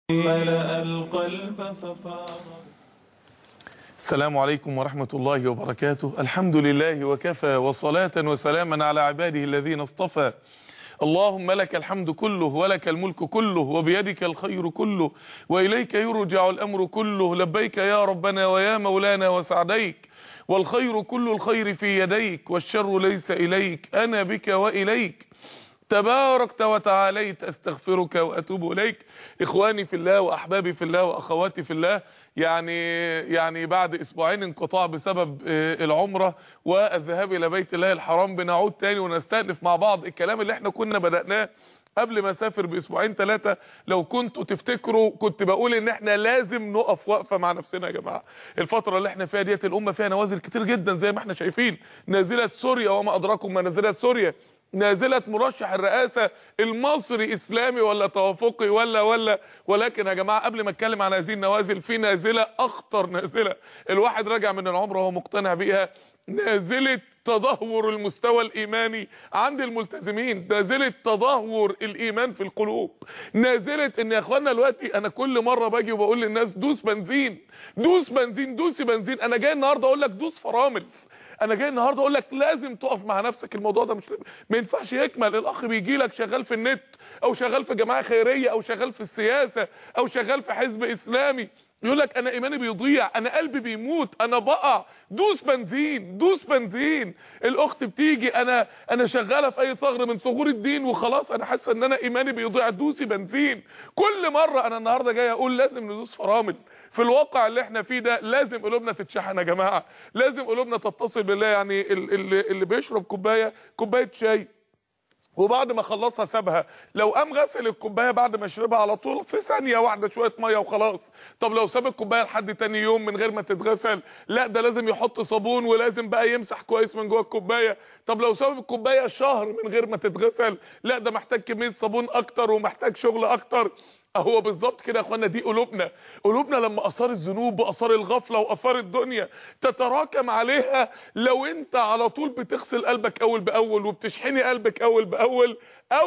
ملأ القلب ففاض السلام عليكم ورحمة الله وبركاته الحمد لله وكفى وصلاة وسلاما على عباده الذين اصطفى اللهم لك الحمد كله ولك الملك كله وبيدك الخير كله وإليك يرجع الأمر كله لبيك يا ربنا ويا مولانا وسعديك والخير كل الخير في يديك والشر ليس إليك أنا بك وإليك تباركت وتعاليت استغفرك واتوب اليك اخواني في الله واحبابي في الله واخواتي في الله يعني يعني بعد اسبوعين انقطاع بسبب العمره والذهاب الى بيت الله الحرام بنعود تاني ونستأنف مع بعض الكلام اللي احنا كنا بدأناه قبل ما اسافر باسبوعين ثلاثه لو كنتوا تفتكروا كنت بقول ان احنا لازم نقف وقفه مع نفسنا يا جماعه الفتره اللي احنا فيها ديت الامه فيها نوازل كتير جدا زي ما احنا شايفين نازله سوريا وما ادراكم ما نازله سوريا نازلة مرشح الرئاسة المصري اسلامي ولا توافقي ولا ولا ولكن يا جماعة قبل ما اتكلم عن هذه النوازل في نازلة اخطر نازلة الواحد راجع من العمرة وهو مقتنع بيها نازلة تدهور المستوى الايماني عند الملتزمين نازلة تدهور الايمان في القلوب نازلة ان يا اخوانا دلوقتي انا كل مرة باجي وبقول للناس دوس بنزين دوس بنزين دوسي بنزين انا جاي النهاردة اقول لك دوس فرامل انا جاي النهارده اقول لك لازم تقف مع نفسك الموضوع ده مش ما ينفعش يكمل الاخ بيجي لك شغال في النت او شغال في جماعه خيريه او شغال في السياسه او شغال في حزب اسلامي يقول لك انا ايماني بيضيع انا قلبي بيموت انا بقع دوس بنزين دوس بنزين الاخت بتيجي انا انا شغاله في اي ثغر من ثغور الدين وخلاص انا حاسه ان انا ايماني بيضيع دوسي بنزين كل مره انا النهارده جاي اقول لازم ندوس فرامل في الواقع اللي احنا فيه ده لازم قلوبنا تتشحن يا جماعه لازم قلوبنا تتصل بالله يعني اللي, اللي بيشرب كوبايه كوبايه شاي وبعد ما خلصها سابها لو قام غسل الكوبايه بعد ما يشربها على طول في ثانيه واحده شويه ميه وخلاص طب لو ساب الكوبايه لحد تاني يوم من غير ما تتغسل لا ده لازم يحط صابون ولازم بقى يمسح كويس من جوه الكوبايه طب لو ساب الكوبايه شهر من غير ما تتغسل لا ده محتاج كميه صابون اكتر ومحتاج شغل اكتر هو بالظبط كده يا اخوانا دي قلوبنا قلوبنا لما اثار الذنوب واثار الغفله واثار الدنيا تتراكم عليها لو انت على طول بتغسل قلبك اول باول وبتشحني قلبك اول باول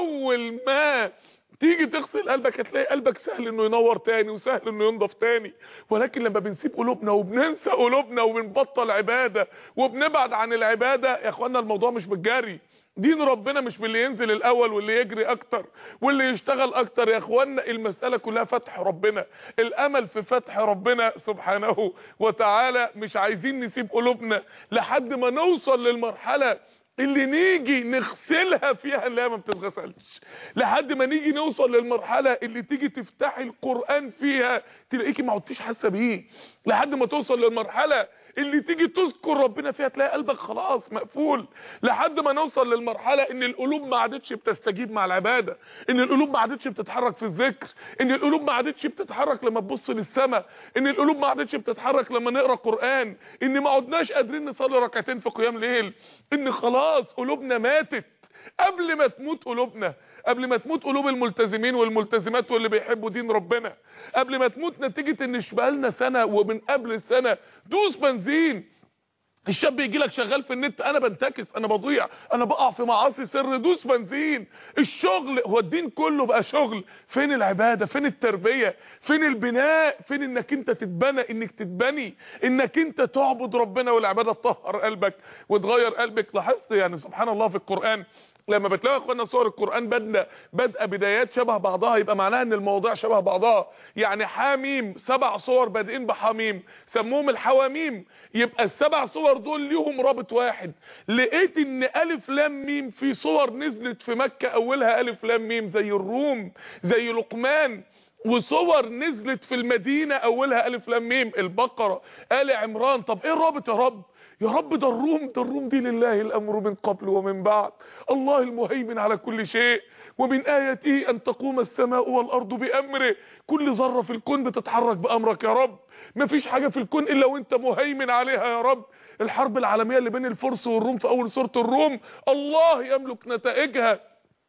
اول ما تيجي تغسل قلبك هتلاقي قلبك سهل انه ينور تاني وسهل انه ينضف تاني ولكن لما بنسيب قلوبنا وبننسى قلوبنا وبنبطل عباده وبنبعد عن العباده يا اخوانا الموضوع مش بالجري دين ربنا مش باللي ينزل الاول واللي يجري اكتر واللي يشتغل اكتر يا اخوانا المسألة كلها فتح ربنا الامل في فتح ربنا سبحانه وتعالى مش عايزين نسيب قلوبنا لحد ما نوصل للمرحلة اللي نيجي نغسلها فيها اللي ما بتتغسلش لحد ما نيجي نوصل للمرحلة اللي تيجي تفتحي القرآن فيها تلاقيكي ما عدتيش حاسه بيه لحد ما توصل للمرحلة اللي تيجي تذكر ربنا فيها تلاقي قلبك خلاص مقفول لحد ما نوصل للمرحله ان القلوب ما عادتش بتستجيب مع العباده ان القلوب ما عادتش بتتحرك في الذكر ان القلوب ما عادتش بتتحرك لما تبص للسماء ان القلوب ما عادتش بتتحرك لما نقرا قران ان ما عدناش قادرين نصلي ركعتين في قيام ليل ان خلاص قلوبنا ماتت قبل ما تموت قلوبنا قبل ما تموت قلوب الملتزمين والملتزمات واللي بيحبوا دين ربنا قبل ما تموت نتيجة ان بقالنا سنة ومن قبل السنة دوس بنزين الشاب يجي لك شغال في النت انا بنتكس انا بضيع انا بقع في معاصي سر دوس بنزين الشغل هو الدين كله بقى شغل فين العباده فين التربيه فين البناء فين انك انت تتبنى انك تتبني انك انت تعبد ربنا والعباده تطهر قلبك وتغير قلبك لاحظت يعني سبحان الله في القران لما بتلاقي اخوانا صور القران بدنا بدأ بدايات شبه بعضها يبقى معناها ان المواضيع شبه بعضها يعني حاميم سبع صور بادئين بحميم سموهم الحواميم يبقى السبع صور دول ليهم رابط واحد لقيت ان الف لام ميم في صور نزلت في مكة اولها الف لام ميم زي الروم زي لقمان وصور نزلت في المدينة اولها الف لام ميم البقرة آل عمران طب ايه الرابط يا رب يا رب ده الروم ده الروم دي لله الامر من قبل ومن بعد الله المهيمن على كل شيء ومن اياته ان تقوم السماء والارض بامره كل ذره في الكون بتتحرك بامرك يا رب مفيش حاجه في الكون الا وانت مهيمن عليها يا رب الحرب العالميه اللي بين الفرس والروم في اول سوره الروم الله يملك نتائجها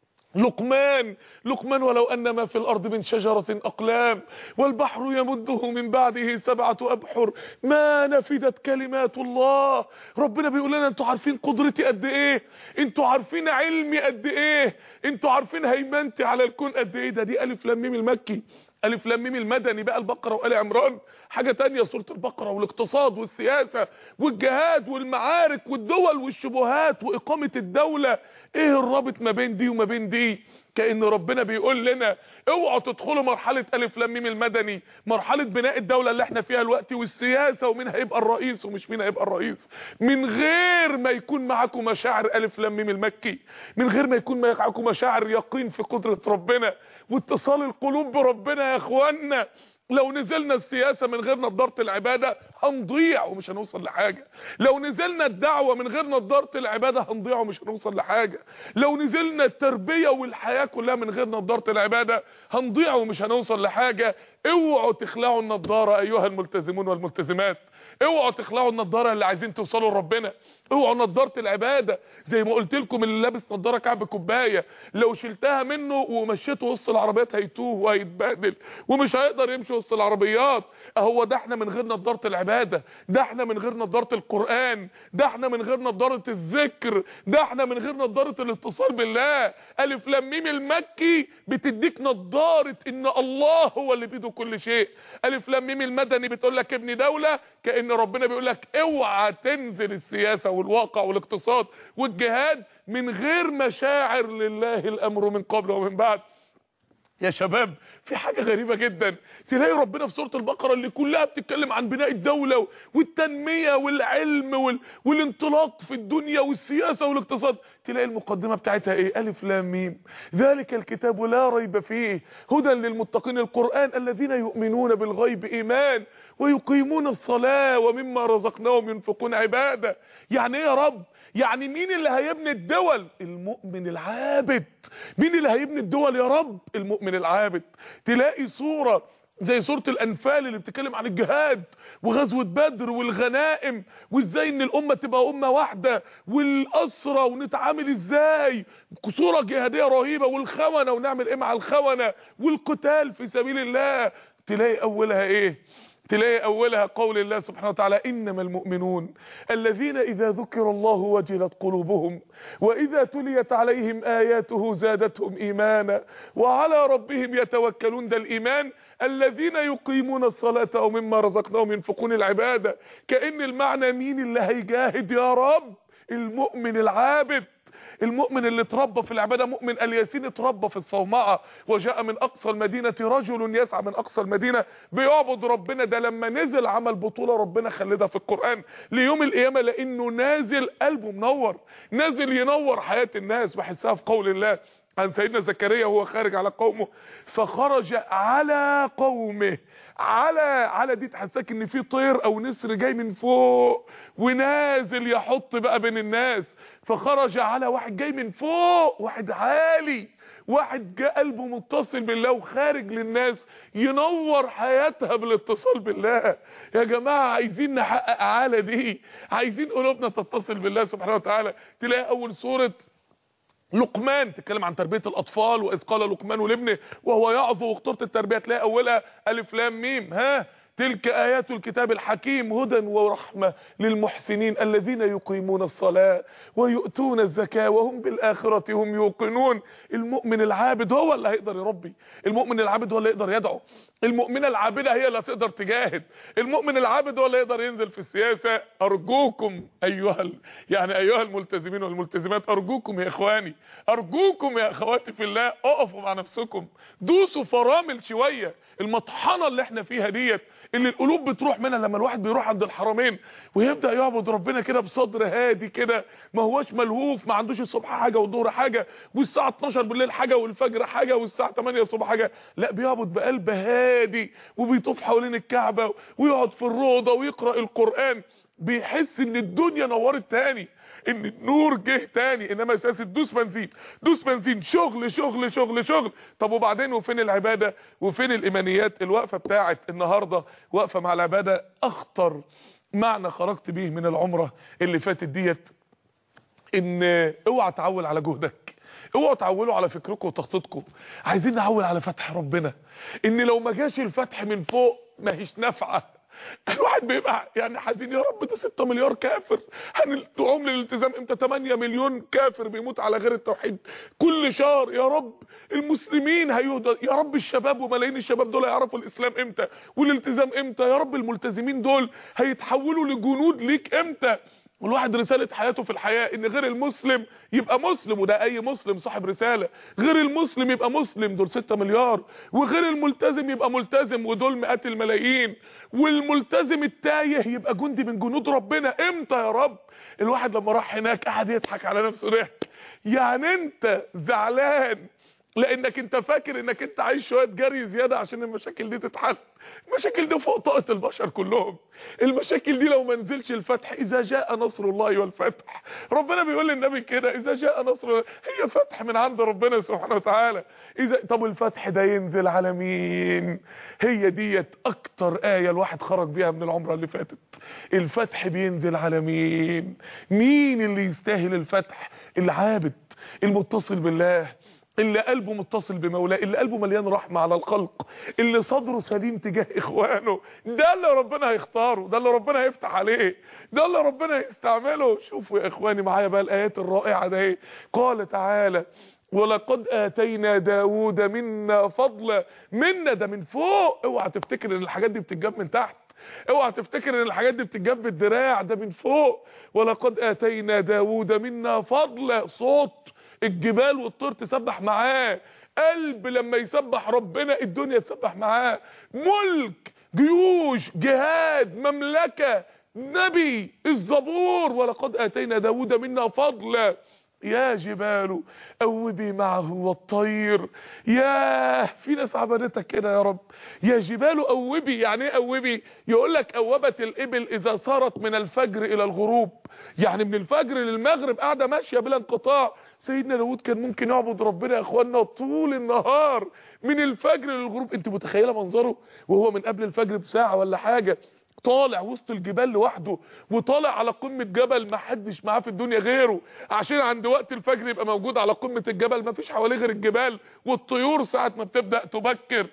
لقمان لقمان ولو أن ما في الأرض من شجرة أقلام والبحر يمده من بعده سبعة أبحر ما نفدت كلمات الله ربنا بيقول لنا انتوا عارفين قدرتي قد ايه انتوا عارفين علمي قد ايه انتوا عارفين هيمنتي على الكون قد ايه ده دي ألف لام ميم المكي الف لام ميم المدني بقى البقره وال عمران حاجه تانية سوره البقره والاقتصاد والسياسه والجهاد والمعارك والدول والشبهات واقامه الدوله ايه الرابط ما بين دي وما بين دي كأن ربنا بيقول لنا اوعوا تدخلوا مرحلة ألف لام ميم المدني مرحلة بناء الدولة اللي احنا فيها الوقت والسياسة ومين هيبقى الرئيس ومش مين هيبقى الرئيس من غير ما يكون معاكم مشاعر ألف لام ميم المكي من غير ما يكون معاكم مشاعر يقين في قدرة ربنا واتصال القلوب بربنا يا اخوانا لو نزلنا السياسة من غير نظارة العبادة هنضيع ومش هنوصل لحاجة لو نزلنا الدعوة من غير نظارة العبادة هنضيع ومش هنوصل لحاجة لو نزلنا التربية والحياة كلها من غير نظارة العبادة هنضيع ومش هنوصل لحاجة اوعوا تخلعوا النظارة ايها الملتزمون والملتزمات اوعوا تخلعوا النظارة اللي عايزين توصلوا لربنا اوعوا نظارة العبادة زي ما قلت لكم اللي لابس نظارة كعب كوباية لو شلتها منه ومشيته وسط العربيات هيتوه وهيتبهدل ومش هيقدر يمشي وسط العربيات اهو ده احنا من غير نظارة العبادة ده احنا من غير نظارة القرآن ده احنا من غير نظارة الذكر ده احنا من غير نظارة الاتصال بالله الف لام ميم المكي بتديك نظارة ان الله هو اللي بيده كل شيء الف لام ميم المدني بتقول لك ابني دولة كأن ربنا بيقول لك اوعى تنزل السياسة والواقع والاقتصاد والجهاد من غير مشاعر لله الامر من قبل ومن بعد يا شباب في حاجة غريبة جدا تلاقي ربنا في سورة البقرة اللي كلها بتتكلم عن بناء الدولة والتنمية والعلم وال... والانطلاق في الدنيا والسياسة والاقتصاد تلاقي المقدمة بتاعتها ايه الف لام ميم ذلك الكتاب لا ريب فيه هدى للمتقين القرآن الذين يؤمنون بالغيب ايمان ويقيمون الصلاة ومما رزقناهم ينفقون عبادة يعني ايه يا رب يعني مين اللي هيبني الدول المؤمن العابد مين اللي هيبني الدول يا رب المؤمن العابد تلاقي صورة زي سورة الأنفال اللي بتتكلم عن الجهاد وغزوة بدر والغنائم وازاي ان الأمة تبقى أمة واحدة والأسرة ونتعامل ازاي صورة جهادية رهيبة والخونة ونعمل ايه مع الخونة والقتال في سبيل الله تلاقي أولها ايه تلاقي اولها قول الله سبحانه وتعالى انما المؤمنون الذين اذا ذكر الله وجلت قلوبهم واذا تليت عليهم اياته زادتهم ايمانا وعلى ربهم يتوكلون ده الايمان الذين يقيمون الصلاة ومما رزقناهم ينفقون العبادة كأن المعنى مين اللي هيجاهد يا رب المؤمن العابد المؤمن اللي اتربى في العباده مؤمن الياسين اتربى في الصومعه وجاء من اقصى المدينه رجل يسعى من اقصى المدينه بيعبد ربنا ده لما نزل عمل بطوله ربنا خلدها في القران ليوم القيامه لانه نازل قلبه منور نازل ينور حياه الناس بحسها في قول الله عن سيدنا زكريا وهو خارج على قومه فخرج على قومه على على دي تحسسك ان في طير او نسر جاي من فوق ونازل يحط بقى بين الناس فخرج على واحد جاي من فوق واحد عالي واحد جاء قلبه متصل بالله وخارج للناس ينور حياتها بالاتصال بالله يا جماعة عايزين نحقق عالة دي عايزين قلوبنا تتصل بالله سبحانه وتعالى تلاقي اول سورة لقمان تتكلم عن تربية الأطفال وإذ قال لقمان لابنه وهو يعظ وخطورة التربية تلاقي أولها ألف لام ميم ها تلك آيات الكتاب الحكيم هدى ورحمة للمحسنين الذين يقيمون الصلاة ويؤتون الزكاة وهم بالآخرة هم يوقنون المؤمن العابد هو اللي هيقدر يربي المؤمن العابد هو اللي يقدر يدعو المؤمنة العابدة هي اللي هتقدر تجاهد المؤمن العابد هو اللي يقدر ينزل في السياسة أرجوكم أيها ال... يعني أيها الملتزمين والملتزمات أرجوكم يا إخواني أرجوكم يا أخواتي في الله أقفوا مع نفسكم دوسوا فرامل شوية المطحنة اللي احنا فيها ديت اللي القلوب بتروح منها لما الواحد بيروح عند الحرمين ويبدا يعبد ربنا كده بصدر هادي كده ما هوش ملهوف ما عندوش الصبح حاجه والظهر حاجه والساعه 12 بالليل حاجه والفجر حاجه والساعه 8 الصبح حاجه لا بيعبد بقلب هادي وبيطوف حوالين الكعبه ويقعد في الروضه ويقرا القران بيحس ان الدنيا نورت تاني ان النور جه تاني انما اساس دوس بنزين دوس بنزين شغل شغل شغل شغل طب وبعدين وفين العباده وفين الايمانيات الوقفه بتاعت النهارده وقفه مع العباده اخطر معنى خرجت بيه من العمره اللي فاتت ديت ان اوعى تعول على جهدك اوعوا تعولوا على فكركم وتخطيطكم عايزين نعول على فتح ربنا ان لو ما جاش الفتح من فوق ما هيش نافعه الواحد بيبقى يعني حزين يا رب ده 6 مليار كافر هندعوهم للالتزام امتى 8 مليون كافر بيموت على غير التوحيد كل شهر يا رب المسلمين هيهدى يا رب الشباب وملايين الشباب دول هيعرفوا الاسلام امتى والالتزام امتى يا رب الملتزمين دول هيتحولوا لجنود ليك امتى والواحد رسالة حياته في الحياة ان غير المسلم يبقى مسلم وده اي مسلم صاحب رسالة غير المسلم يبقى مسلم دول 6 مليار وغير الملتزم يبقى ملتزم ودول مئات الملايين والملتزم التايه يبقى جندي من جنود ربنا امتى يا رب الواحد لما راح هناك قعد يضحك على نفسه ضحك يعني انت زعلان لانك انت فاكر انك انت عايش شويه جري زياده عشان المشاكل دي تتحل المشاكل دي فوق طاقه البشر كلهم المشاكل دي لو ما نزلش الفتح اذا جاء نصر الله والفتح ربنا بيقول للنبي كده اذا جاء نصر الله هي فتح من عند ربنا سبحانه وتعالى اذا طب الفتح ده ينزل على مين هي ديت اكتر ايه الواحد خرج بيها من العمره اللي فاتت الفتح بينزل على مين مين اللي يستاهل الفتح العابد المتصل بالله اللي قلبه متصل بمولاه اللي قلبه مليان رحمة على الخلق اللي صدره سليم تجاه اخوانه ده اللي ربنا هيختاره ده اللي ربنا هيفتح عليه ده اللي ربنا هيستعمله شوفوا يا اخواني معايا بقى الايات الرائعة ده ايه قال تعالى ولقد اتينا داود منا فضلا منا ده من فوق اوعى تفتكر ان الحاجات دي بتتجاب من تحت اوعى تفتكر ان الحاجات دي بتتجاب بالدراع ده من فوق ولقد اتينا داود منا فضلا صوت الجبال والطير تسبح معاه قلب لما يسبح ربنا الدنيا تسبح معاه ملك جيوش جهاد مملكة نبي الزبور ولقد اتينا داود منا فضلا يا جبال اوبي معه والطير يا في ناس عبدتك كده يا رب يا جبال اوبي يعني ايه اوبي يقول لك اوبت الابل اذا صارت من الفجر الى الغروب يعني من الفجر للمغرب قاعده ماشيه بلا انقطاع سيدنا داود كان ممكن يعبد ربنا يا اخوانا طول النهار من الفجر للغروب انت متخيله منظره وهو من قبل الفجر بساعه ولا حاجه طالع وسط الجبال لوحده وطالع على قمة جبل ما حدش معاه في الدنيا غيره عشان عند وقت الفجر يبقى موجود على قمة الجبل ما فيش حواليه غير الجبال والطيور ساعة ما بتبدأ تبكر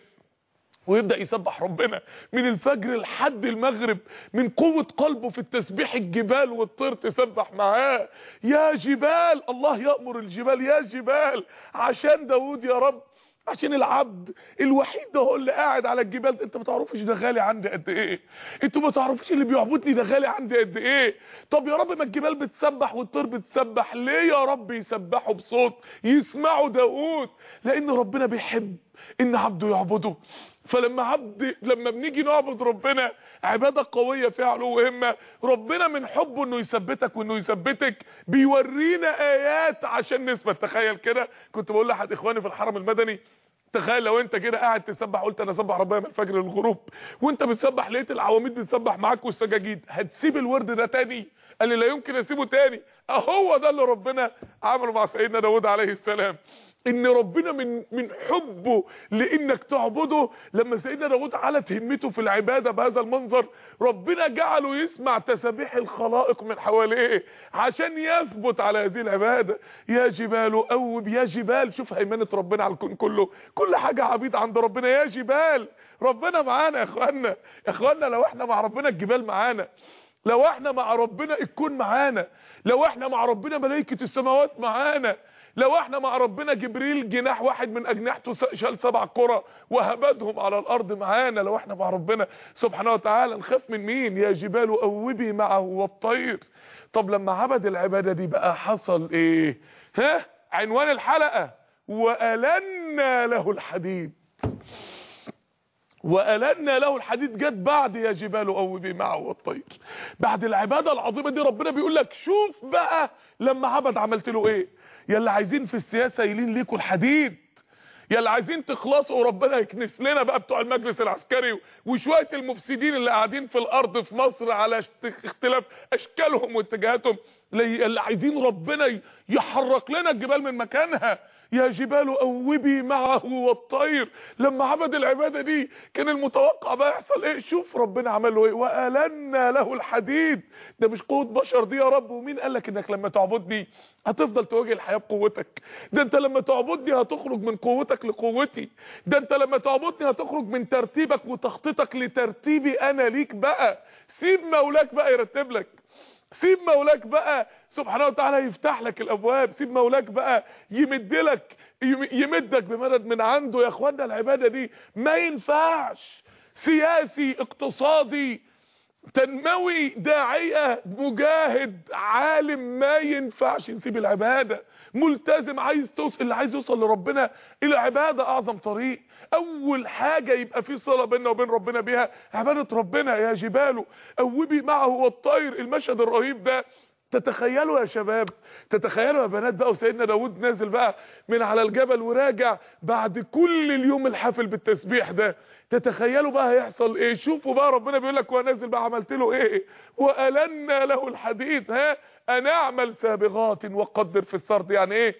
ويبدأ يسبح ربنا من الفجر لحد المغرب من قوة قلبه في التسبيح الجبال والطير تسبح معاه يا جبال الله يأمر الجبال يا جبال عشان داود يا رب عشان العبد الوحيد ده هو اللي قاعد على الجبال انت ما تعرفش ده غالي عندي قد ايه انتوا ما تعرفوش اللي بيعبدني ده غالي عندي قد ايه طب يا رب ما الجبال بتسبح والطير بتسبح ليه يا رب يسبحوا بصوت يسمعوا داود لان ربنا بيحب ان عبده يعبده فلما عبد لما بنيجي نعبد ربنا عباده قويه فيها علو همه ربنا من حبه انه يثبتك وانه يثبتك بيورينا ايات عشان نثبت تخيل كده كنت بقول لاحد اخواني في الحرم المدني تخيل لو انت كده قاعد تسبح قلت انا اسبح ربنا من الفجر للغروب وانت بتسبح لقيت العواميد بتسبح معاك والسجاجيد هتسيب الورد ده تاني قال لي لا يمكن اسيبه تاني اهو ده اللي ربنا عمله مع سيدنا داود عليه السلام ان ربنا من من حبه لانك تعبده لما سيدنا داود علت همته في العباده بهذا المنظر ربنا جعله يسمع تسابيح الخلائق من حواليه عشان يثبت على هذه العباده يا جبال اوب يا جبال شوف هيمنه ربنا على الكون كله كل حاجه عبيد عند ربنا يا جبال ربنا معانا يا اخوانا يا اخوانا لو احنا مع ربنا الجبال معانا لو احنا مع ربنا الكون معانا لو احنا مع ربنا ملائكه السماوات معانا لو احنا مع ربنا جبريل جناح واحد من اجنحته شال سبع قرى وهبدهم على الارض معانا لو احنا مع ربنا سبحانه وتعالى نخاف من مين يا جبال اوبي معه والطير طب لما عبد العباده دي بقى حصل ايه ها عنوان الحلقه والنا له الحديد وألنا له الحديد جت بعد يا جبال أوبي معه والطير بعد العبادة العظيمة دي ربنا بيقول لك شوف بقى لما عبد عملت له ايه يلا عايزين في السياسة يلين ليكوا الحديد يلا عايزين تخلصوا وربنا يكنس لنا بقى بتوع المجلس العسكري وشوية المفسدين اللي قاعدين في الارض في مصر على اختلاف اشكالهم واتجاهاتهم اللي عايزين ربنا يحرك لنا الجبال من مكانها يا جبال اوبي معه والطير لما عبد العباده دي كان المتوقع بقى يحصل ايه شوف ربنا عمل له ايه والنا له الحديد ده مش قوه بشر دي يا رب ومين قال لك انك لما تعبدني هتفضل تواجه الحياه بقوتك ده انت لما تعبدني هتخرج من قوتك لقوتي ده انت لما تعبدني هتخرج من ترتيبك وتخطيطك لترتيبي انا ليك بقى سيب مولاك بقى يرتب لك سيب مولاك بقى سبحانه وتعالى يفتح لك الابواب سيب مولاك بقى يمدلك يمدك بمدد من عنده يا اخوانا العباده دي ما ينفعش سياسي اقتصادي تنموي داعية مجاهد عالم ما ينفعش نسيب العبادة ملتزم عايز توصل اللي عايز يوصل لربنا العبادة اعظم طريق اول حاجة يبقى في صلة بيننا وبين ربنا بيها عبادة ربنا يا جباله اوبي معه والطير المشهد الرهيب ده تتخيلوا يا شباب تتخيلوا يا بنات بقى وسيدنا داود نازل بقى من على الجبل وراجع بعد كل اليوم الحافل بالتسبيح ده تتخيلوا بقى هيحصل ايه شوفوا بقى ربنا بيقول لك نازل بقى عملت له ايه والنا له الحديد ها انا اعمل سابغات وقدر في السرد يعني ايه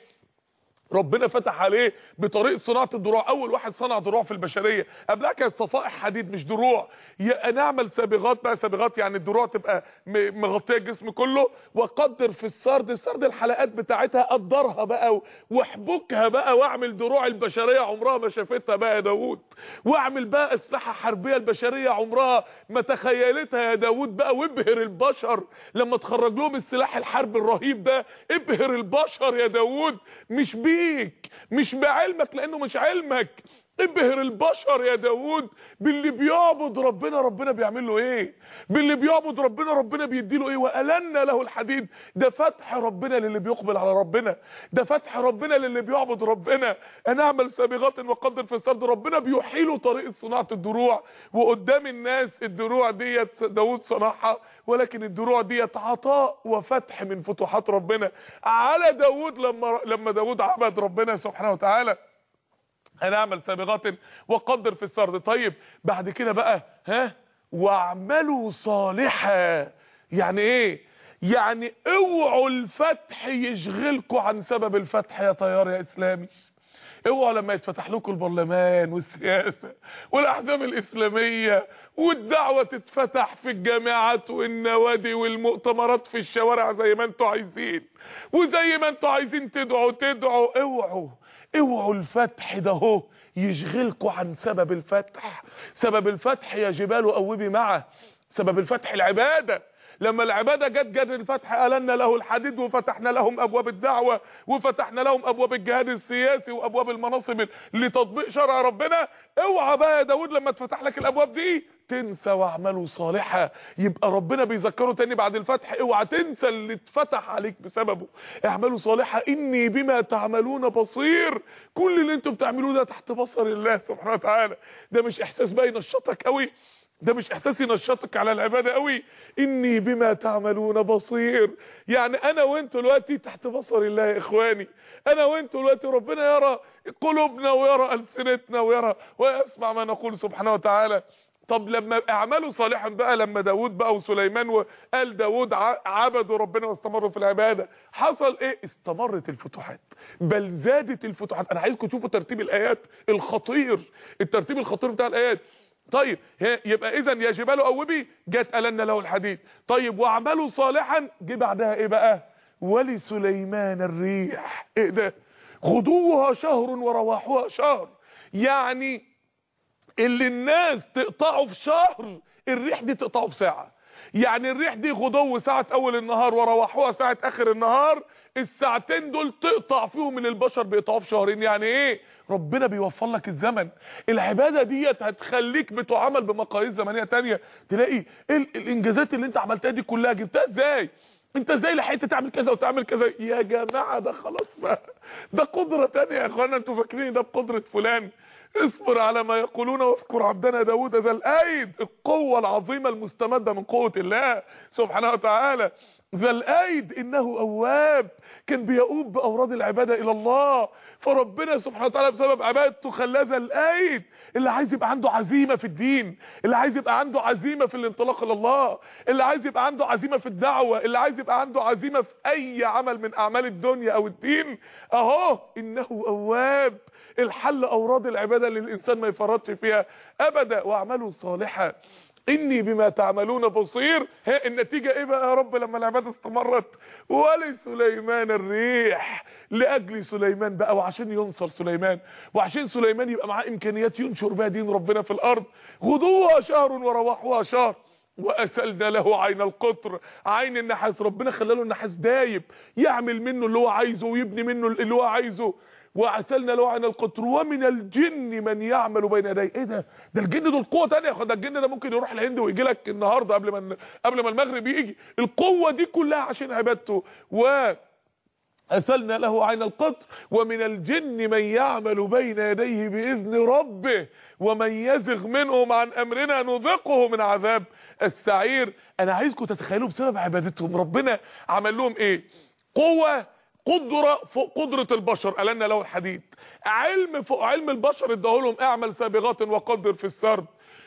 ربنا فتح عليه بطريقه صناعه الدروع اول واحد صنع دروع في البشريه قبلها كانت صفائح حديد مش دروع يا نعمل سابغات بقى سابغات يعني الدروع تبقى مغطيه الجسم كله وقدر في السرد السرد الحلقات بتاعتها قدرها بقى واحبكها بقى واعمل دروع البشريه عمرها ما شافتها بقى يا داوود واعمل بقى اسلحه حربيه البشريه عمرها ما تخيلتها يا داوود بقى وابهر البشر لما تخرج لهم السلاح الحرب الرهيب ده ابهر البشر يا داوود مش بيه بيك مش بعلمك لانه مش علمك ابهر البشر يا داود باللي بيعبد ربنا ربنا بيعمل له ايه باللي بيعبد ربنا ربنا بيديله ايه والنا له الحديد ده فتح ربنا للي بيقبل على ربنا ده فتح ربنا للي بيعبد ربنا انا اعمل سابغات وقدر في السرد ربنا بيحيله طريقه صناعه الدروع وقدام الناس الدروع ديت داود صنعها ولكن الدروع ديت عطاء وفتح من فتوحات ربنا على داود لما لما داود عبد ربنا سبحانه وتعالى هنعمل سابغات وقدر في السرد طيب بعد كده بقى ها واعملوا صالحا يعني ايه يعني اوعوا الفتح يشغلكوا عن سبب الفتح يا طيار يا اسلامي اوعوا لما يتفتح لكم البرلمان والسياسة والاحزاب الاسلامية والدعوة تتفتح في الجامعات والنوادي والمؤتمرات في الشوارع زي ما انتوا عايزين وزي ما انتوا عايزين تدعوا تدعوا اوعوا اوعوا الفتح ده هو يشغلكوا عن سبب الفتح سبب الفتح يا جبال اوبي معه سبب الفتح العباده لما العباده جت جت الفتح ألنا له الحديد وفتحنا لهم ابواب الدعوه وفتحنا لهم ابواب الجهاد السياسي وابواب المناصب لتطبيق شرع ربنا اوعى بقى يا داود لما تفتح لك الابواب دي تنسى واعملوا صالحا يبقى ربنا بيذكره تاني بعد الفتح اوعى تنسى اللي اتفتح عليك بسببه اعملوا صالحا اني بما تعملون بصير كل اللي انتم بتعملوه ده تحت بصر الله سبحانه وتعالى ده مش احساس بقى ينشطك قوي ده مش احساس ينشطك على العباده قوي اني بما تعملون بصير يعني انا وانتوا دلوقتي تحت بصر الله يا اخواني انا وانتوا دلوقتي ربنا يرى قلوبنا ويرى السنتنا ويرى ويسمع ما نقول سبحانه وتعالى طب لما اعملوا صالحا بقى لما داود بقى وسليمان وقال داود عبدوا ربنا واستمروا في العباده حصل ايه استمرت الفتوحات بل زادت الفتوحات انا عايزكم تشوفوا ترتيب الايات الخطير الترتيب الخطير بتاع الايات طيب يبقى اذا يا جبال اوبي جت النا له الحديد طيب واعملوا صالحا جه بعدها ايه بقى ولسليمان الريح ايه ده غدوها شهر ورواحها شهر يعني اللي الناس تقطعه في شهر الريح دي تقطعه في ساعه يعني الريح دي غدو ساعة اول النهار ورواحوها ساعة اخر النهار الساعتين دول تقطع فيهم من البشر بيقطعوا في شهرين يعني ايه ربنا بيوفر لك الزمن العبادة ديت هتخليك بتعامل بمقاييس زمنية تانية تلاقي الانجازات اللي انت عملتها دي كلها جبتها ازاي انت ازاي لحقت تعمل كذا وتعمل كذا يا جماعة ده خلاص بقى ده قدرة تانية يا اخوانا انتوا فاكرين ده بقدرة فلان اصبر على ما يقولون واذكر عبدنا داود ذا الايد القوة العظيمة المستمدة من قوة الله سبحانه وتعالى ذا الايد انه اواب كان بيؤوب باوراد العباده الى الله فربنا سبحانه وتعالى بسبب عبادته خلاه ذا الايد اللي عايز يبقى عنده عزيمه في الدين اللي عايز يبقى عنده عزيمه في الانطلاق الى الله اللي عايز يبقى عنده عزيمه في الدعوه اللي عايز يبقى عنده عزيمه في اي عمل من اعمال الدنيا او الدين اهو انه اواب الحل اوراد العباده اللي الانسان ما يفرطش فيها ابدا واعملوا صالحا اني بما تعملون بصير ها النتيجة ايه بقى يا رب لما العبادة استمرت ولسليمان الريح لاجل سليمان بقى وعشان ينصر سليمان وعشان سليمان يبقى معاه امكانيات ينشر بها دين ربنا في الارض غدوها شهر ورواحها شهر واسلنا له عين القطر عين النحاس ربنا خلاله النحاس دايب يعمل منه اللي هو عايزه ويبني منه اللي هو عايزه وعسلنا له عن القطر ومن الجن من يعمل بين يديه ايه ده ده الجن دول قوه ثانيه ده الجن ده ممكن يروح الهند ويجي لك النهارده قبل ما قبل ما المغرب يجي القوه دي كلها عشان عبادته و أسلنا له عين القطر ومن الجن من يعمل بين يديه بإذن ربه ومن يزغ منهم عن أمرنا نذقه من عذاب السعير أنا عايزكم تتخيلوا بسبب عبادتهم ربنا عمل لهم إيه قوة قدرة فوق قدرة البشر ألنا له الحديد علم فوق علم البشر اداهولهم اعمل سابغات وقدر في السرد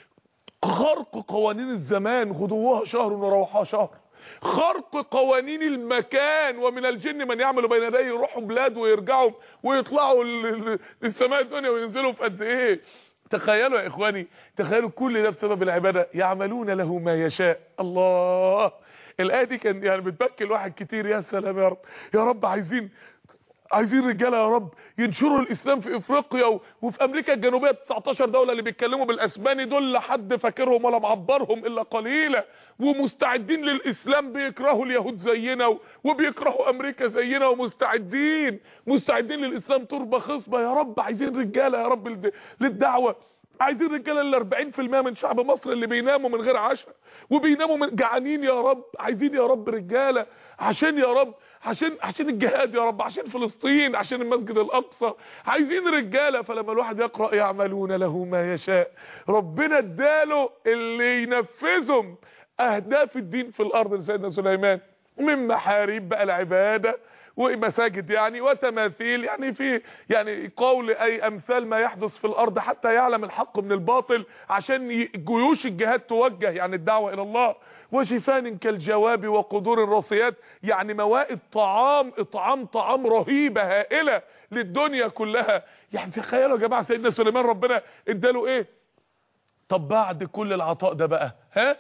خرق قوانين الزمان غدوها شهر وروحها شهر خرق قوانين المكان ومن الجن من يعمل بين يديه يروحوا بلاد ويرجعوا ويطلعوا السماء الدنيا وينزلوا في قد ايه تخيلوا يا اخواني تخيلوا كل ده بسبب العباده يعملون له ما يشاء الله الايه دي كان يعني بتبكي الواحد كتير يا سلام يا رب يا رب عايزين عايزين رجاله يا رب ينشروا الاسلام في افريقيا وفي امريكا الجنوبيه 19 دوله اللي بيتكلموا بالاسباني دول لا حد فاكرهم ولا معبرهم الا قليلا ومستعدين للاسلام بيكرهوا اليهود زينا وبيكرهوا امريكا زينا ومستعدين مستعدين للاسلام تربه خصبه يا رب عايزين رجاله يا رب للدعوه عايزين رجاله ال 40% من شعب مصر اللي بيناموا من غير عشاء وبيناموا من جعانين يا رب عايزين يا رب رجاله عشان يا رب عشان عشان الجهاد يا رب عشان فلسطين عشان المسجد الاقصى عايزين رجاله فلما الواحد يقرا يعملون له ما يشاء ربنا اداله اللي ينفذهم اهداف الدين في الارض لسيدنا سليمان من محاريب بقى العباده ومساجد يعني وتماثيل يعني في يعني قول اي امثال ما يحدث في الارض حتى يعلم الحق من الباطل عشان جيوش الجهاد توجه يعني الدعوه الى الله وشفان كالجواب وقدور الراسيات يعني موائد طعام اطعام طعام رهيبه هائله للدنيا كلها يعني تخيلوا يا جماعه سيدنا سليمان ربنا اداله ايه طب بعد كل العطاء ده بقى ها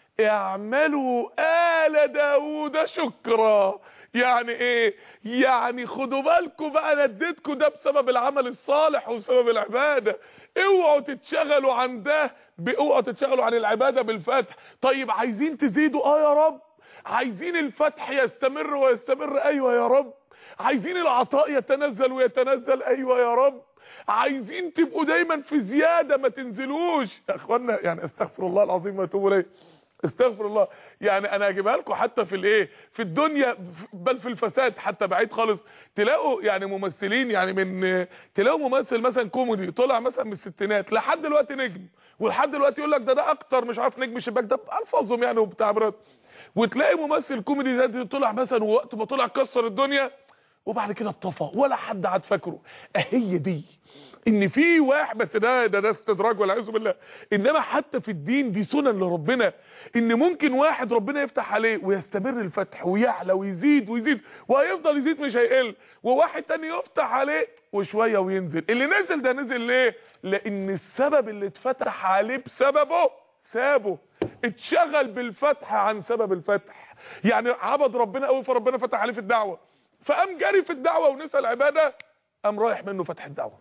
اعملوا آل داوود شكرا يعني ايه يعني خدوا بالكم بقى انا اديتكم ده بسبب العمل الصالح وبسبب العباده اوعوا تتشغلوا عن ده اوعوا تتشغلوا عن العباده بالفتح طيب عايزين تزيدوا اه يا رب عايزين الفتح يستمر ويستمر ايوه يا رب عايزين العطاء يتنزل ويتنزل ايوه يا رب عايزين تبقوا دايما في زياده ما تنزلوش يا اخوانا يعني استغفر الله العظيم واتوب اليه استغفر الله يعني انا هجيبها لكم حتى في الايه في الدنيا بل في الفساد حتى بعيد خالص تلاقوا يعني ممثلين يعني من تلاقوا ممثل مثلا كوميدي طلع مثلا من الستينات لحد دلوقتي نجم ولحد دلوقتي يقول لك ده ده اكتر مش عارف نجم الشباك ده الفاظهم يعني وبتعبيرات وتلاقي ممثل كوميدي ده طلع مثلا وقت ما طلع كسر الدنيا وبعد كده اتطفى ولا حد عاد فاكره اهي دي ان في واحد بس ده ده ده استدراج والعياذ بالله انما حتى في الدين دي سنن لربنا ان ممكن واحد ربنا يفتح عليه ويستمر الفتح ويعلى ويزيد ويزيد وهيفضل يزيد مش هيقل وواحد تاني يفتح عليه وشويه وينزل اللي نزل ده نزل ليه لان السبب اللي اتفتح عليه بسببه سابه اتشغل بالفتح عن سبب الفتح يعني عبد ربنا قوي فربنا فتح عليه في الدعوه فقام جري في الدعوه ونسى العباده قام رايح منه فتح الدعوه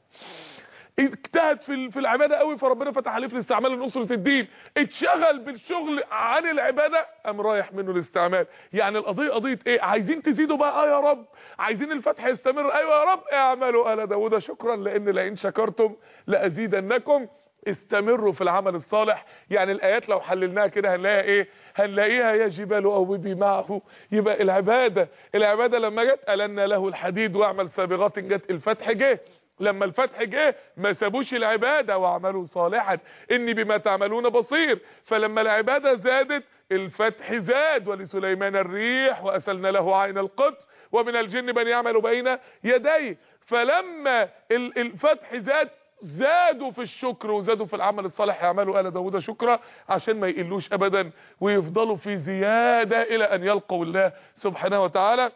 اجتهد في في العباده قوي فربنا فتح عليه في الاستعمال لنصره الدين اتشغل بالشغل عن العباده قام رايح منه الاستعمال يعني القضيه قضيه ايه عايزين تزيدوا بقى اه يا رب عايزين الفتح يستمر ايوه يا رب اعملوا ال داوود شكرا لان لئن شكرتم لازيدنكم استمروا في العمل الصالح يعني الايات لو حللناها كده هنلاقيها ايه هنلاقيها يا جبال اوبي معه يبقى العباده العباده لما جت النا له الحديد واعمل سابغات جت الفتح جه لما الفتح جه ما سابوش العباده واعملوا صالحا اني بما تعملون بصير فلما العباده زادت الفتح زاد ولسليمان الريح وأسلنا له عين القطر ومن الجن من يعمل بين يديه فلما ال- الفتح زاد زادوا في الشكر وزادوا في العمل الصالح يعملوا آل داود شكرا عشان ما يقلوش أبدا ويفضلوا في زيادة إلى أن يلقوا الله سبحانه وتعالى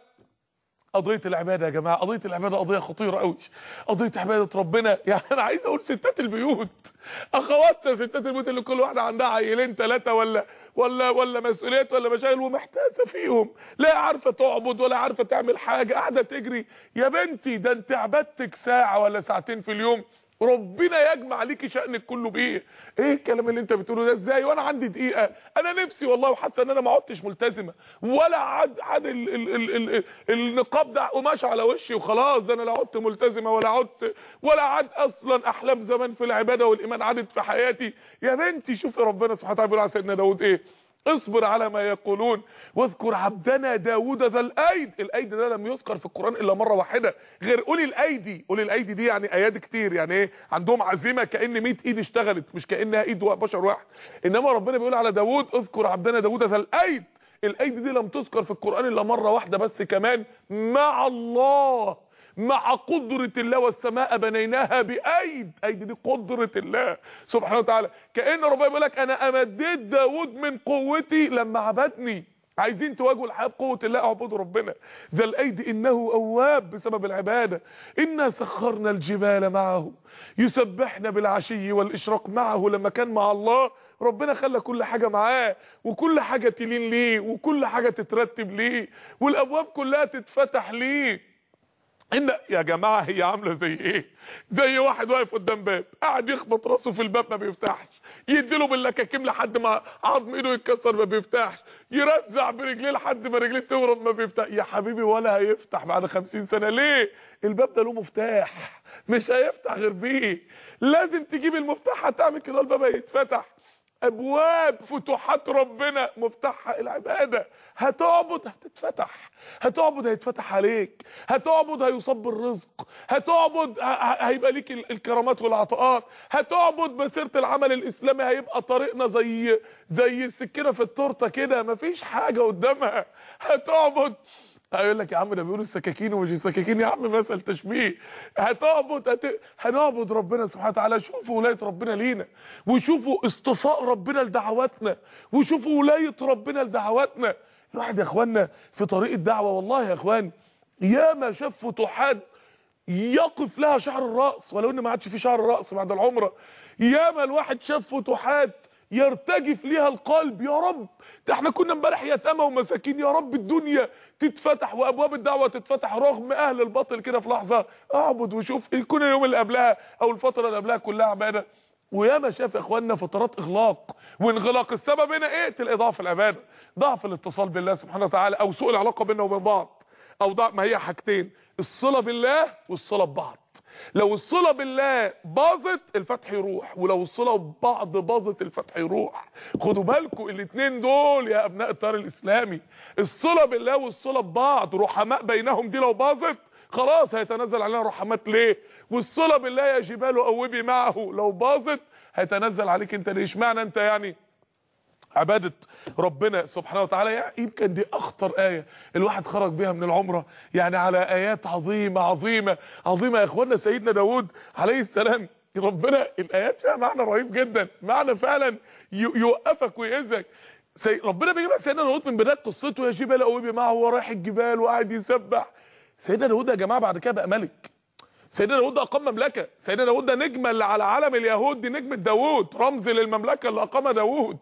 قضية العبادة يا جماعة قضية العبادة قضية خطيرة قوي قضية عبادة ربنا يعني أنا عايز أقول ستات البيوت أخواتنا ستات البيوت اللي كل واحدة عندها عيلين ثلاثة ولا ولا ولا مسؤوليات ولا مشاغل ومحتاسة فيهم لا عارفة تعبد ولا عارفة تعمل حاجة قاعدة تجري يا بنتي ده أنت عبادتك ساعة ولا ساعتين في اليوم ربنا يجمع ليكي شأنك كله بايه ايه الكلام اللي انت بتقوله ده ازاي وانا عندي دقيقه انا نفسي والله وحاسه ان انا ما عدتش ملتزمه ولا عد عد ال ال ال ال النقاب ده قماش على وشي وخلاص ده انا لا عدت ملتزمه ولا عدت ولا عد اصلا احلام زمان في العباده والايمان عدت في حياتي يا بنتي شوفي ربنا سبحانه وتعالى بيقول على سيدنا داود ايه اصبر على ما يقولون واذكر عبدنا داود ذا الايد الايد ده لم يذكر في القرآن الا مرة واحدة غير اولي الايدي اولي الايدي دي يعني اياد كتير يعني ايه عندهم عزيمة كأن 100 ايد اشتغلت مش كأنها ايد بشر واحد انما ربنا بيقول على داود اذكر عبدنا داود ذا الايد الايد دي لم تذكر في القرآن الا مرة واحدة بس كمان مع الله مع قدرة الله والسماء بنيناها بأيد أيد دي قدرة الله سبحانه وتعالى كأن ربنا بيقول لك أنا أمديت داود من قوتي لما عبدني عايزين تواجهوا الحياة بقوة الله اعبدوا ربنا ذا الأيد إنه أواب بسبب العبادة إنا سخرنا الجبال معه يسبحنا بالعشي والإشراق معه لما كان مع الله ربنا خلى كل حاجة معاه وكل حاجة تلين ليه وكل حاجة تترتب ليه والأبواب كلها تتفتح ليه ان يا جماعه هي عامله زي ايه زي واحد واقف قدام باب قاعد يخبط راسه في الباب ما بيفتحش يديله باللكاكيم لحد ما عظم ايده يتكسر ما بيفتحش يرزع برجليه لحد ما رجليه تورم ما بيفتح يا حبيبي ولا هيفتح بعد خمسين سنه ليه الباب ده له مفتاح مش هيفتح غير بيه لازم تجيب المفتاح هتعمل كده الباب هيتفتح ابواب فتوحات ربنا مفتاحها العباده هتعبد هتتفتح هتعبد هيتفتح عليك هتعبد هيصب الرزق هتعبد ه- ه- هيبقى ليك ال- الكرامات والعطاءات هتعبد مسيره العمل الاسلامي هيبقى طريقنا زي زي السكينه في التورته كده مفيش حاجه قدامها هتعبد هيقول لك يا عم ده بيقولوا السكاكين ومش السكاكين يا عم مثل تشبيه هتعبد هت... هنعبد ربنا سبحانه وتعالى شوفوا ولايه ربنا لينا وشوفوا اصطفاء ربنا لدعواتنا وشوفوا ولايه ربنا لدعواتنا الواحد يا اخوانا في طريق الدعوه والله يا اخوان ياما شاف فتوحات يقف لها شعر الراس ولو ان ما عادش في شعر الراس بعد العمره ياما الواحد شاف فتوحات يرتجف ليها القلب يا رب ده احنا كنا امبارح يتامى ومساكين يا رب الدنيا تتفتح وابواب الدعوه تتفتح رغم اهل الباطل كده في لحظه اعبد وشوف يكون اليوم اللي قبلها او الفتره اللي قبلها كلها عباده وياما شاف يا اخواننا فترات اغلاق وانغلاق السبب هنا ايه تلاقي ضعف العباده ضعف الاتصال بالله سبحانه وتعالى او سوء العلاقه بيننا وبين بعض او ضعف ما هي حاجتين الصله بالله والصله ببعض لو الصله بالله باظت الفتح يروح ولو الصله ببعض باظت الفتح يروح خدوا بالكم الاثنين دول يا ابناء التيار الاسلامي الصله بالله والصله ببعض رحماء بينهم دي لو باظت خلاص هيتنزل علينا رحمات ليه والصله بالله يا جبال اوبي معه لو باظت هيتنزل عليك انت ليه اشمعنى انت يعني عبادة ربنا سبحانه وتعالى يعني يمكن دي اخطر آية الواحد خرج بيها من العمرة يعني على آيات عظيمة عظيمة عظيمة يا اخوانا سيدنا داود عليه السلام ربنا الآيات فيها معنى رهيب جدا معنى فعلا ي- يوقفك ويئذك سي... ربنا بيجيب لك سيدنا داود من بداية قصته يا جبال أوبي معه وهو رايح الجبال وقاعد يسبح سيدنا داود يا جماعة بعد كده بقى ملك سيدنا داود ده اقام مملكه سيدنا داود ده نجمه اللي على علم اليهود دي نجمه داود رمز للمملكه اللي اقامها داود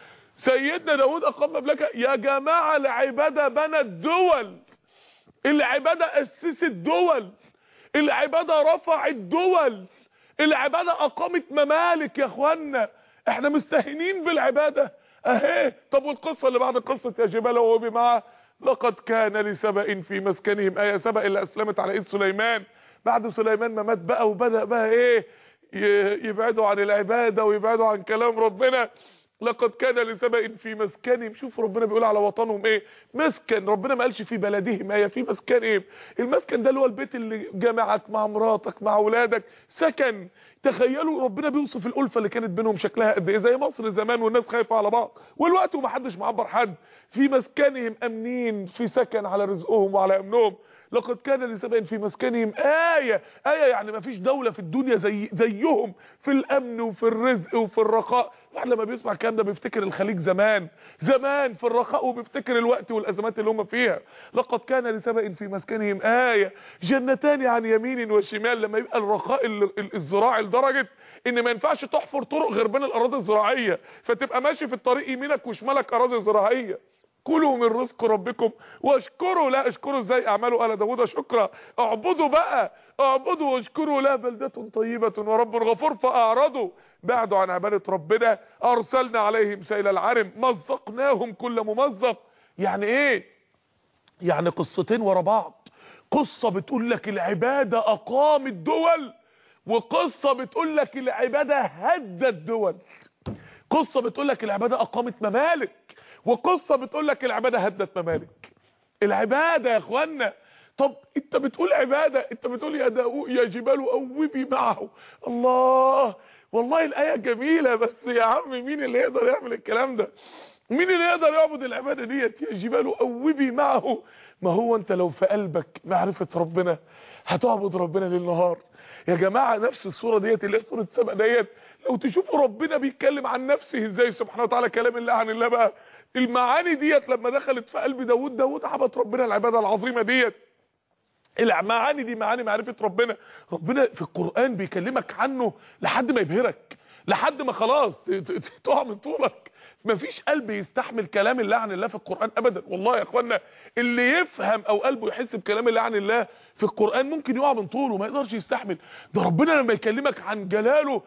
سيدنا داود اقام مملكه يا جماعه العباده بنت دول العباده اسست دول العباده رفعت دول العباده اقامت ممالك يا اخوانا احنا مستهينين بالعباده اهي طب والقصه اللي بعد قصه يا جبال وهو بمعه لقد كان لسبأ في مسكنهم آية سبأ اللي أسلمت على إيد سليمان بعد سليمان ما مات بقى وبدأ بقى إيه ي- يبعدوا عن العبادة ويبعدوا عن كلام ربنا لقد كان لسبأ في مسكنهم شوف ربنا بيقول على وطنهم ايه مسكن ربنا ما قالش في بلدهم ايه في مسكنهم المسكن ده اللي هو البيت اللي جمعك مع مراتك مع اولادك سكن تخيلوا ربنا بيوصف الالفه اللي كانت بينهم شكلها قد ايه زي مصر زمان والناس خايفه على بعض والوقت ومحدش معبر حد في مسكنهم امنين في سكن على رزقهم وعلى امنهم لقد كان لسبأ في مسكنهم آية آية يعني ما فيش دولة في الدنيا زي زيهم في الأمن وفي الرزق وفي الرخاء واحد لما بيسمع الكلام ده بيفتكر الخليج زمان زمان في الرخاء وبيفتكر الوقت والأزمات اللي هم فيها لقد كان لسبأ في مسكنهم آية جنتان عن يمين وشمال لما يبقى الرخاء الزراعي لدرجة ان ما ينفعش تحفر طرق غير بين الاراضي الزراعيه فتبقى ماشي في الطريق يمينك وشمالك اراضي زراعيه كلوا من رزق ربكم واشكروا لا اشكروا ازاي اعملوا آل داوود شكرا اعبدوا بقى اعبدوا واشكروا لا بلدة طيبة ورب غفور فاعرضوا بعدوا عن عبادة ربنا ارسلنا عليهم سيل العرم مزقناهم كل ممزق يعني ايه يعني قصتين ورا بعض قصة بتقول لك العبادة اقامت دول وقصة بتقول لك العبادة هدت دول قصة بتقول لك العبادة اقامت ممالك وقصة بتقول لك العبادة هدت ممالك العبادة يا اخوانا طب انت بتقول عبادة انت بتقول يا داوود يا جبال اوبي معه الله والله الآية جميلة بس يا عم مين اللي يقدر يعمل الكلام ده مين اللي يقدر يعبد العبادة ديت يا جبال اوبي معه ما هو انت لو في قلبك معرفة ربنا هتعبد ربنا ليل نهار يا جماعة نفس الصورة ديت اللي هي صورة سبق ديت لو تشوفوا ربنا بيتكلم عن نفسه ازاي سبحانه وتعالى كلام الله عن الله بقى المعاني ديت لما دخلت في قلب داوود داوود عبد ربنا العبادة العظيمة ديت المعاني دي معاني معرفة ربنا ربنا في القرآن بيكلمك عنه لحد ما يبهرك لحد ما خلاص تقع من طولك مفيش قلب يستحمل كلام الله عن الله في القرآن ابدا والله يا اخوانا اللي يفهم او قلبه يحس بكلام الله عن الله في القرآن ممكن يقع من طوله ما يقدرش يستحمل ده ربنا لما يكلمك عن جلاله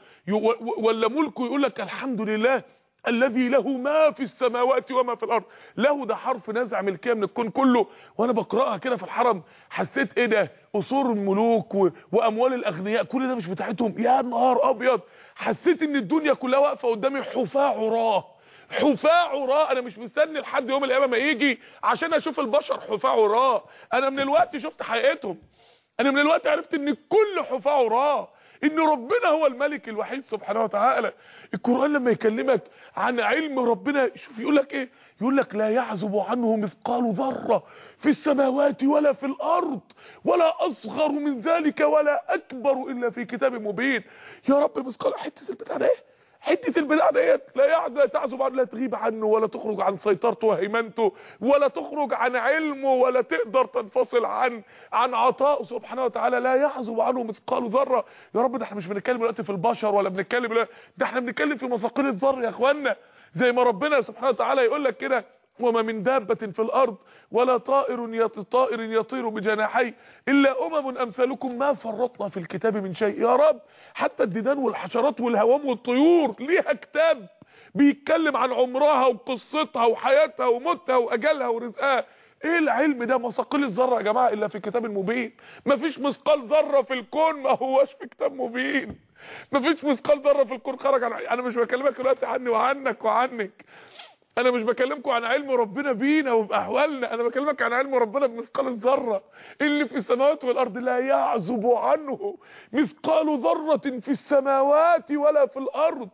ولا ملكه يقول لك الحمد لله الذي له ما في السماوات وما في الارض له ده حرف نزع ملكيه من الكون كله وانا بقراها كده في الحرم حسيت ايه ده قصور الملوك و... واموال الاغنياء كل ده مش بتاعتهم يا نهار ابيض حسيت ان الدنيا كلها واقفه قدامي حفاة عراه حفاة عراء انا مش مستني لحد يوم القيامه ما يجي عشان اشوف البشر حفاة عراء انا من الوقت شفت حقيقتهم انا من الوقت عرفت ان كل حفاة عراء ان ربنا هو الملك الوحيد سبحانه وتعالى القرآن لما يكلمك عن علم ربنا شوف يقول لك ايه يقول لك لا يعزب عنه مثقال ذرة في السماوات ولا في الارض ولا اصغر من ذلك ولا اكبر الا في كتاب مبين يا رب مثقال حته البتاع ده ايه حته البتاع ديت لا يعد لا تعزب عنه لا تغيب عنه ولا تخرج عن سيطرته وهيمنته ولا تخرج عن علمه ولا تقدر تنفصل عن عن عطائه سبحانه وتعالى لا يعزب عنه مثقال ذره يا رب ده احنا مش بنتكلم دلوقتي في البشر ولا بنتكلم ده احنا بنتكلم في مثاقيل الذر يا اخوانا زي ما ربنا سبحانه وتعالى يقول لك كده وما من دابة في الأرض ولا طائر يط... طائر يطير بجناحي إلا أمم أمثالكم ما فرطنا في الكتاب من شيء يا رب حتى الديدان والحشرات والهوام والطيور ليها كتاب بيتكلم عن عمرها وقصتها وحياتها وموتها وأجلها ورزقها ايه العلم ده مثاقيل الذره يا جماعه الا في كتاب مبين مفيش مثقال ذره في الكون ما هوش في كتاب مبين مفيش مثقال ذره في الكون خرج عن انا مش بكلمك دلوقتي عني وعنك وعنك انا مش بكلمكم عن علم ربنا بينا وباحوالنا انا بكلمك عن علم ربنا بمثقال الذره اللي في السماوات والارض لا يعزب عنه مثقال ذره في السماوات ولا في الارض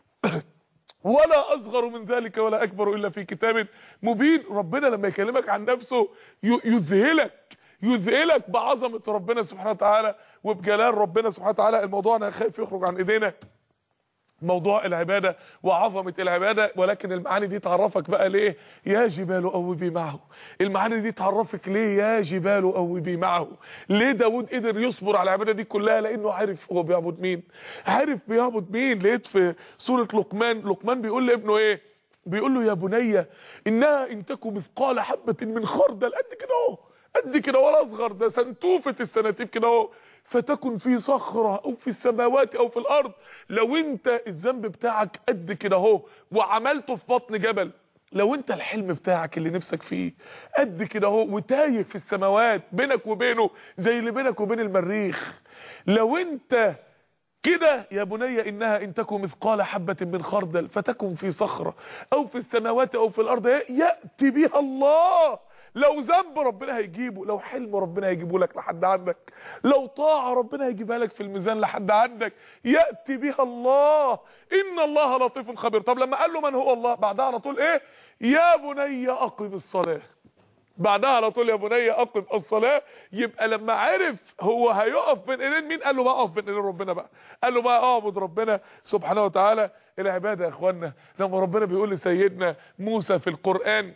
ولا اصغر من ذلك ولا اكبر الا في كتاب مبين ربنا لما يكلمك عن نفسه يذهلك يذهلك بعظمه ربنا سبحانه وتعالى وبجلال ربنا سبحانه وتعالى الموضوع انا خايف يخرج عن ايدينا موضوع العبادة وعظمة العبادة ولكن المعاني دي تعرفك بقى ليه يا جبال أوبي معه المعاني دي تعرفك ليه يا جبال أوبي معه ليه داود قدر يصبر على العبادة دي كلها لأنه عارف هو بيعبد مين عارف بيعبد مين لقيت في سورة لقمان لقمان بيقول لابنه ايه بيقول له يا بني إنها إن تكن مثقال حبة من خردل قد كده اهو قد كده ولا أصغر ده سنتوفة السناتيب كده اهو فتكن في صخرة او في السماوات او في الارض لو انت الذنب بتاعك قد كده اهو وعملته في بطن جبل لو انت الحلم بتاعك اللي نفسك فيه قد كده اهو وتايه في السماوات بينك وبينه زي اللي بينك وبين المريخ لو انت كده يا بني انها ان تكن مثقال حبة من خردل فتكن في صخرة او في السماوات او في الارض يأتي بها الله لو ذنب ربنا هيجيبه لو حلم ربنا هيجيبه لك لحد عندك لو طاعة ربنا هيجيبها لك في الميزان لحد عندك يأتي بها الله ان الله لطيف خبير طب لما قال له من هو الله بعدها على طول ايه يا بني اقم الصلاة بعدها على طول يا بني اقم الصلاه يبقى لما عرف هو هيقف بين ايدين مين قال له بقى اقف بين ايدين ربنا بقى قال له بقى اعبد ربنا سبحانه وتعالى العباده يا اخوانا لما ربنا بيقول لسيدنا موسى في القران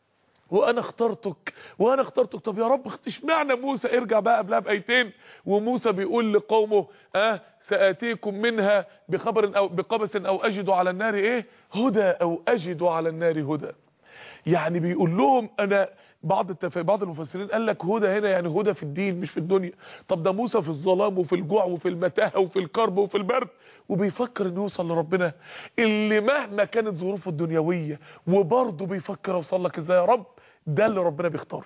وانا اخترتك وانا اخترتك طب يا رب اشمعنى موسى ارجع بقى قبلها بايتين وموسى بيقول لقومه اه ساتيكم منها بخبر او بقبس او اجد على النار ايه هدى او اجد على النار هدى يعني بيقول لهم انا بعض التف... بعض المفسرين قال لك هدى هنا يعني هدى في الدين مش في الدنيا طب ده موسى في الظلام وفي الجوع وفي المتاهه وفي الكرب وفي البرد وبيفكر انه يوصل لربنا اللي مهما كانت ظروفه الدنيويه وبرضه بيفكر اوصل لك ازاي يا رب ده اللي ربنا بيختاره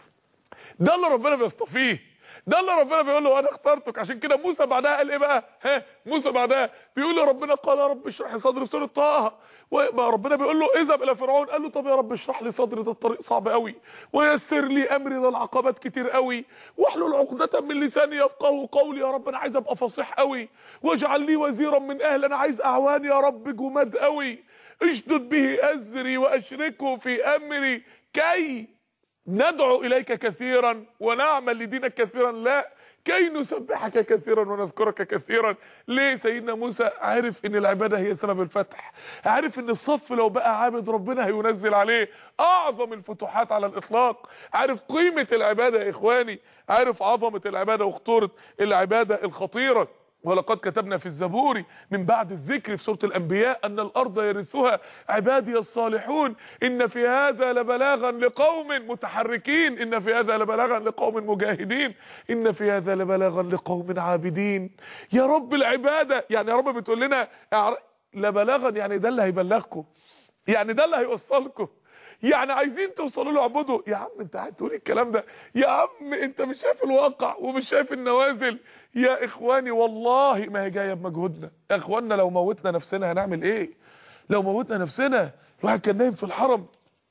ده اللي ربنا بيصطفيه ده اللي ربنا بيقول له انا اخترتك عشان كده موسى بعدها قال ايه بقى ها موسى بعدها بيقول له ربنا قال يا رب اشرح لي صدري في سوره طه وربنا بيقول له اذهب الى فرعون قال له طب يا رب اشرح لي صدري ده الطريق صعب قوي ويسر لي امري ده العقبات كتير قوي واحلل عقده من لساني يفقهوا قولي يا رب انا عايز ابقى فصيح قوي واجعل لي وزيرا من اهل انا عايز اعوان يا رب جماد قوي اشدد به ازري واشركه في امري كي ندعو إليك كثيرا ونعمل لدينك كثيرا لا كي نسبحك كثيرا ونذكرك كثيرا ليه سيدنا موسى عارف ان العبادة هي سبب الفتح عارف ان الصف لو بقى عابد ربنا هينزل عليه اعظم الفتوحات على الاطلاق عارف قيمة العبادة يا اخواني عارف عظمة العبادة وخطورة العبادة الخطيرة ولقد كتبنا في الزبور من بعد الذكر في سورة الأنبياء أن الأرض يرثها عبادي الصالحون إن في هذا لبلاغا لقوم متحركين إن في هذا لبلاغا لقوم مجاهدين إن في هذا لبلاغا لقوم عابدين يا رب العبادة يعني يا رب بتقول لنا لبلاغا يعني ده اللي هيبلغكم يعني ده اللي هيوصلكم يعني عايزين توصلوا له اعبدوا يا عم انت قاعد تقول الكلام ده يا عم انت مش شايف الواقع ومش شايف النوازل يا اخواني والله ما هي جايه بمجهودنا يا اخواننا لو موتنا نفسنا هنعمل ايه لو موتنا نفسنا الواحد كان نايم في الحرم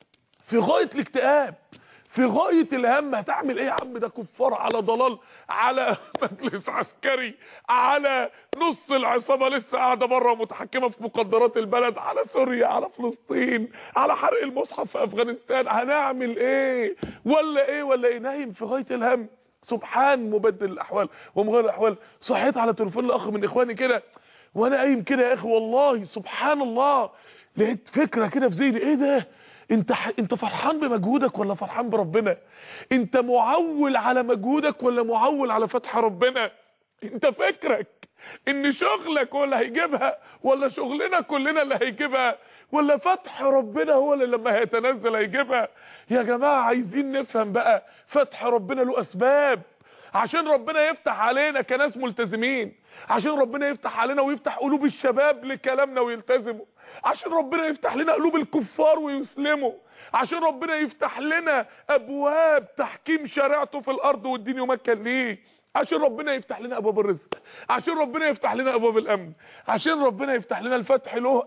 في غايه الاكتئاب في غاية الهم هتعمل ايه يا عم ده كفار على ضلال على مجلس عسكري على نص العصابة لسه قاعدة بره متحكمة في مقدرات البلد على سوريا على فلسطين على حرق المصحف في افغانستان هنعمل ايه ولا ايه ولا ايه نايم في غاية الهم سبحان مبدل الاحوال ومغير الاحوال صحيت على تليفون الاخ من اخواني كده وانا قايم كده يا اخي والله سبحان الله لقيت فكرة كده في ذهني ايه ده انت ح... انت فرحان بمجهودك ولا فرحان بربنا انت معول على مجهودك ولا معول على فتح ربنا انت فكرك ان شغلك هو اللي هيجيبها ولا شغلنا كلنا اللي هيجيبها ولا فتح ربنا هو اللي لما هيتنزل هيجيبها يا جماعة عايزين نفهم بقى فتح ربنا له اسباب عشان ربنا يفتح علينا كناس ملتزمين عشان ربنا يفتح علينا ويفتح قلوب الشباب لكلامنا ويلتزموا عشان ربنا يفتح لنا قلوب الكفار ويسلموا عشان ربنا يفتح لنا ابواب تحكيم شريعته في الارض والدين يمكن ليه عشان ربنا يفتح لنا ابواب الرزق عشان ربنا يفتح لنا ابواب الامن عشان ربنا يفتح لنا الفتح له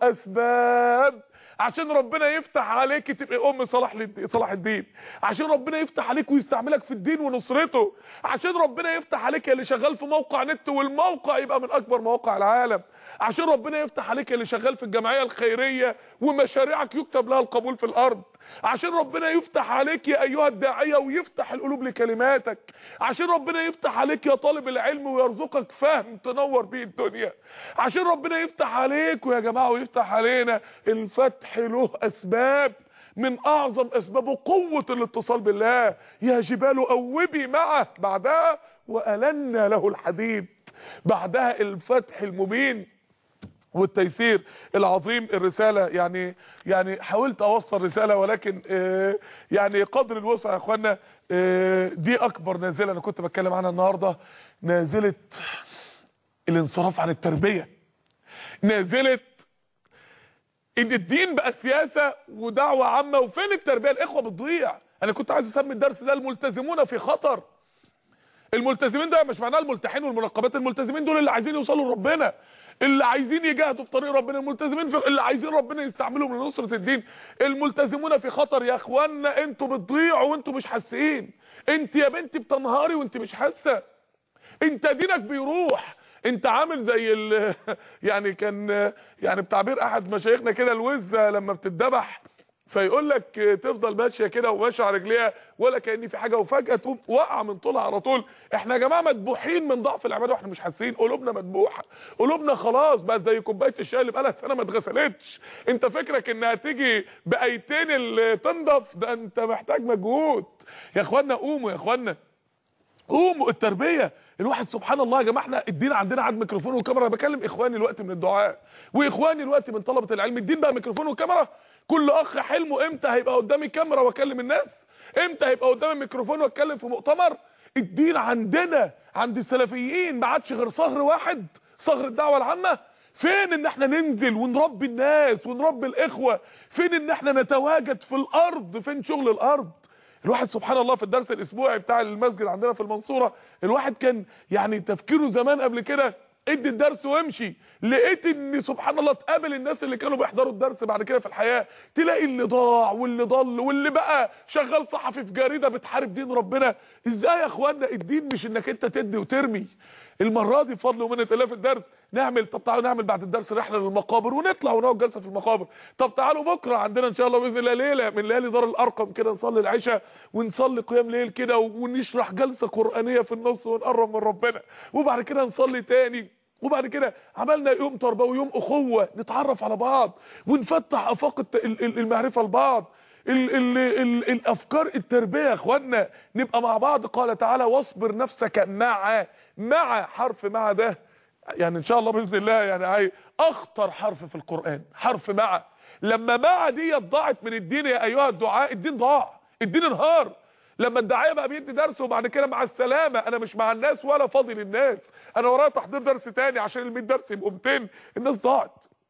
اسباب عشان ربنا يفتح عليك تبقى ام صلاح صلاح الدين عشان ربنا يفتح عليك ويستعملك في الدين ونصرته عشان ربنا يفتح عليك اللي شغال في موقع نت والموقع يبقى من اكبر مواقع العالم عشان ربنا يفتح عليك اللي شغال في الجمعيه الخيريه ومشاريعك يكتب لها القبول في الارض عشان ربنا يفتح عليك يا ايها الداعيه ويفتح القلوب لكلماتك عشان ربنا يفتح عليك يا طالب العلم ويرزقك فهم تنور بيه الدنيا عشان ربنا يفتح عليك ويا جماعه ويفتح علينا الفتح له اسباب من اعظم اسبابه قوه الاتصال بالله يا جبال اوبي معه بعدها والنا له الحديد بعدها الفتح المبين والتيسير العظيم الرسالة يعني يعني حاولت اوصل رسالة ولكن آه يعني قدر الوسع يا اخوانا آه دي اكبر نازلة انا كنت بتكلم عنها النهاردة نازلة الانصراف عن التربية نازلة ان الدين بقى سياسة ودعوة عامة وفين التربية الاخوة بتضيع انا كنت عايز اسمي الدرس ده الملتزمون في خطر الملتزمين ده مش معناه الملتحين والمنقبات الملتزمين دول اللي عايزين يوصلوا لربنا اللي عايزين يجاهدوا في طريق ربنا الملتزمين في اللي عايزين ربنا يستعملهم لنصرة الدين الملتزمون في خطر يا اخوانا انتوا بتضيعوا وانتوا مش حاسين انت يا بنتي بتنهاري وانت مش حاسه انت دينك بيروح انت عامل زي ال يعني كان يعني بتعبير احد مشايخنا كده الوزه لما بتتذبح فيقول لك تفضل ماشيه كده وماشيه على رجليها ولا كان في حاجه وفجاه تقوم واقعه من طولها على طول احنا يا جماعه مدبوحين من ضعف العباده واحنا مش حاسين قلوبنا مدبوحه قلوبنا خلاص بقت زي كوبايه الشاي اللي بقالها سنه ما اتغسلتش انت فكرك انها تيجي بايتين اللي تنضف ده انت محتاج مجهود يا اخوانا قوموا يا اخوانا قوموا التربيه الواحد سبحان الله يا جماعه احنا الدين عندنا عاد ميكروفون وكاميرا انا بكلم اخواني الوقت من الدعاء واخواني الوقت من طلبه العلم الدين بقى ميكروفون وكاميرا كل اخ حلمه امتى هيبقى قدامي كاميرا واكلم الناس امتى هيبقى قدامي ميكروفون واتكلم في مؤتمر الدين عندنا عند السلفيين ما عادش غير صهر واحد صهر الدعوه العامه فين ان احنا ننزل ونربي الناس ونربي الاخوه فين ان احنا نتواجد في الارض فين شغل الارض الواحد سبحان الله في الدرس الاسبوعي بتاع المسجد عندنا في المنصورة الواحد كان يعني تفكيره زمان قبل كده ادي الدرس وامشي لقيت ان سبحان الله تقابل الناس اللي كانوا بيحضروا الدرس بعد كده في الحياة تلاقي اللي ضاع واللي ضل واللي بقى شغال صحفي في جريدة بتحارب دين ربنا ازاي يا اخوانا الدين مش انك انت تدي وترمي المرة دي بفضل ومنة الله في الدرس نعمل طب تعالوا نعمل بعد الدرس رحلة للمقابر ونطلع ونقعد جلسة في المقابر طب تعالوا بكرة عندنا ان شاء الله باذن الله ليلة من ليالي دار الارقم كده نصلي العشاء ونصلي قيام ليل كده ونشرح جلسة قرآنية في النص ونقرب من ربنا وبعد كده نصلي تاني وبعد كده عملنا يوم تربوي يوم اخوه نتعرف على بعض ونفتح افاق المعرفه لبعض ال ال ال الافكار التربيه يا اخوانا نبقى مع بعض قال تعالى واصبر نفسك مع مع حرف مع ده يعني ان شاء الله باذن الله يعني هي اخطر حرف في القران حرف مع لما مع دي ضاعت من الدين يا ايها الدعاء الدين ضاع الدين انهار لما الداعيه بقى بيدي درس وبعد كده مع السلامه انا مش مع الناس ولا فاضي للناس انا ورايا تحضير درس تاني عشان ال 100 درس يبقوا 200 الناس ضاعت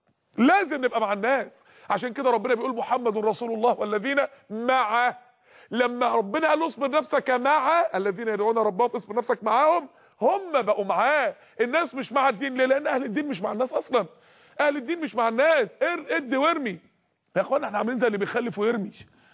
لازم نبقى مع الناس عشان كده ربنا بيقول محمد رسول الله والذين معه لما ربنا قال له اصبر نفسك مع الذين يدعون ربهم اصبر نفسك معاهم هم بقوا معاه الناس مش مع الدين ليه لان اهل الدين مش مع الناس اصلا اهل الدين مش مع الناس ادي وارمي يا اخوانا احنا عاملين زي اللي بيخلف ويرمي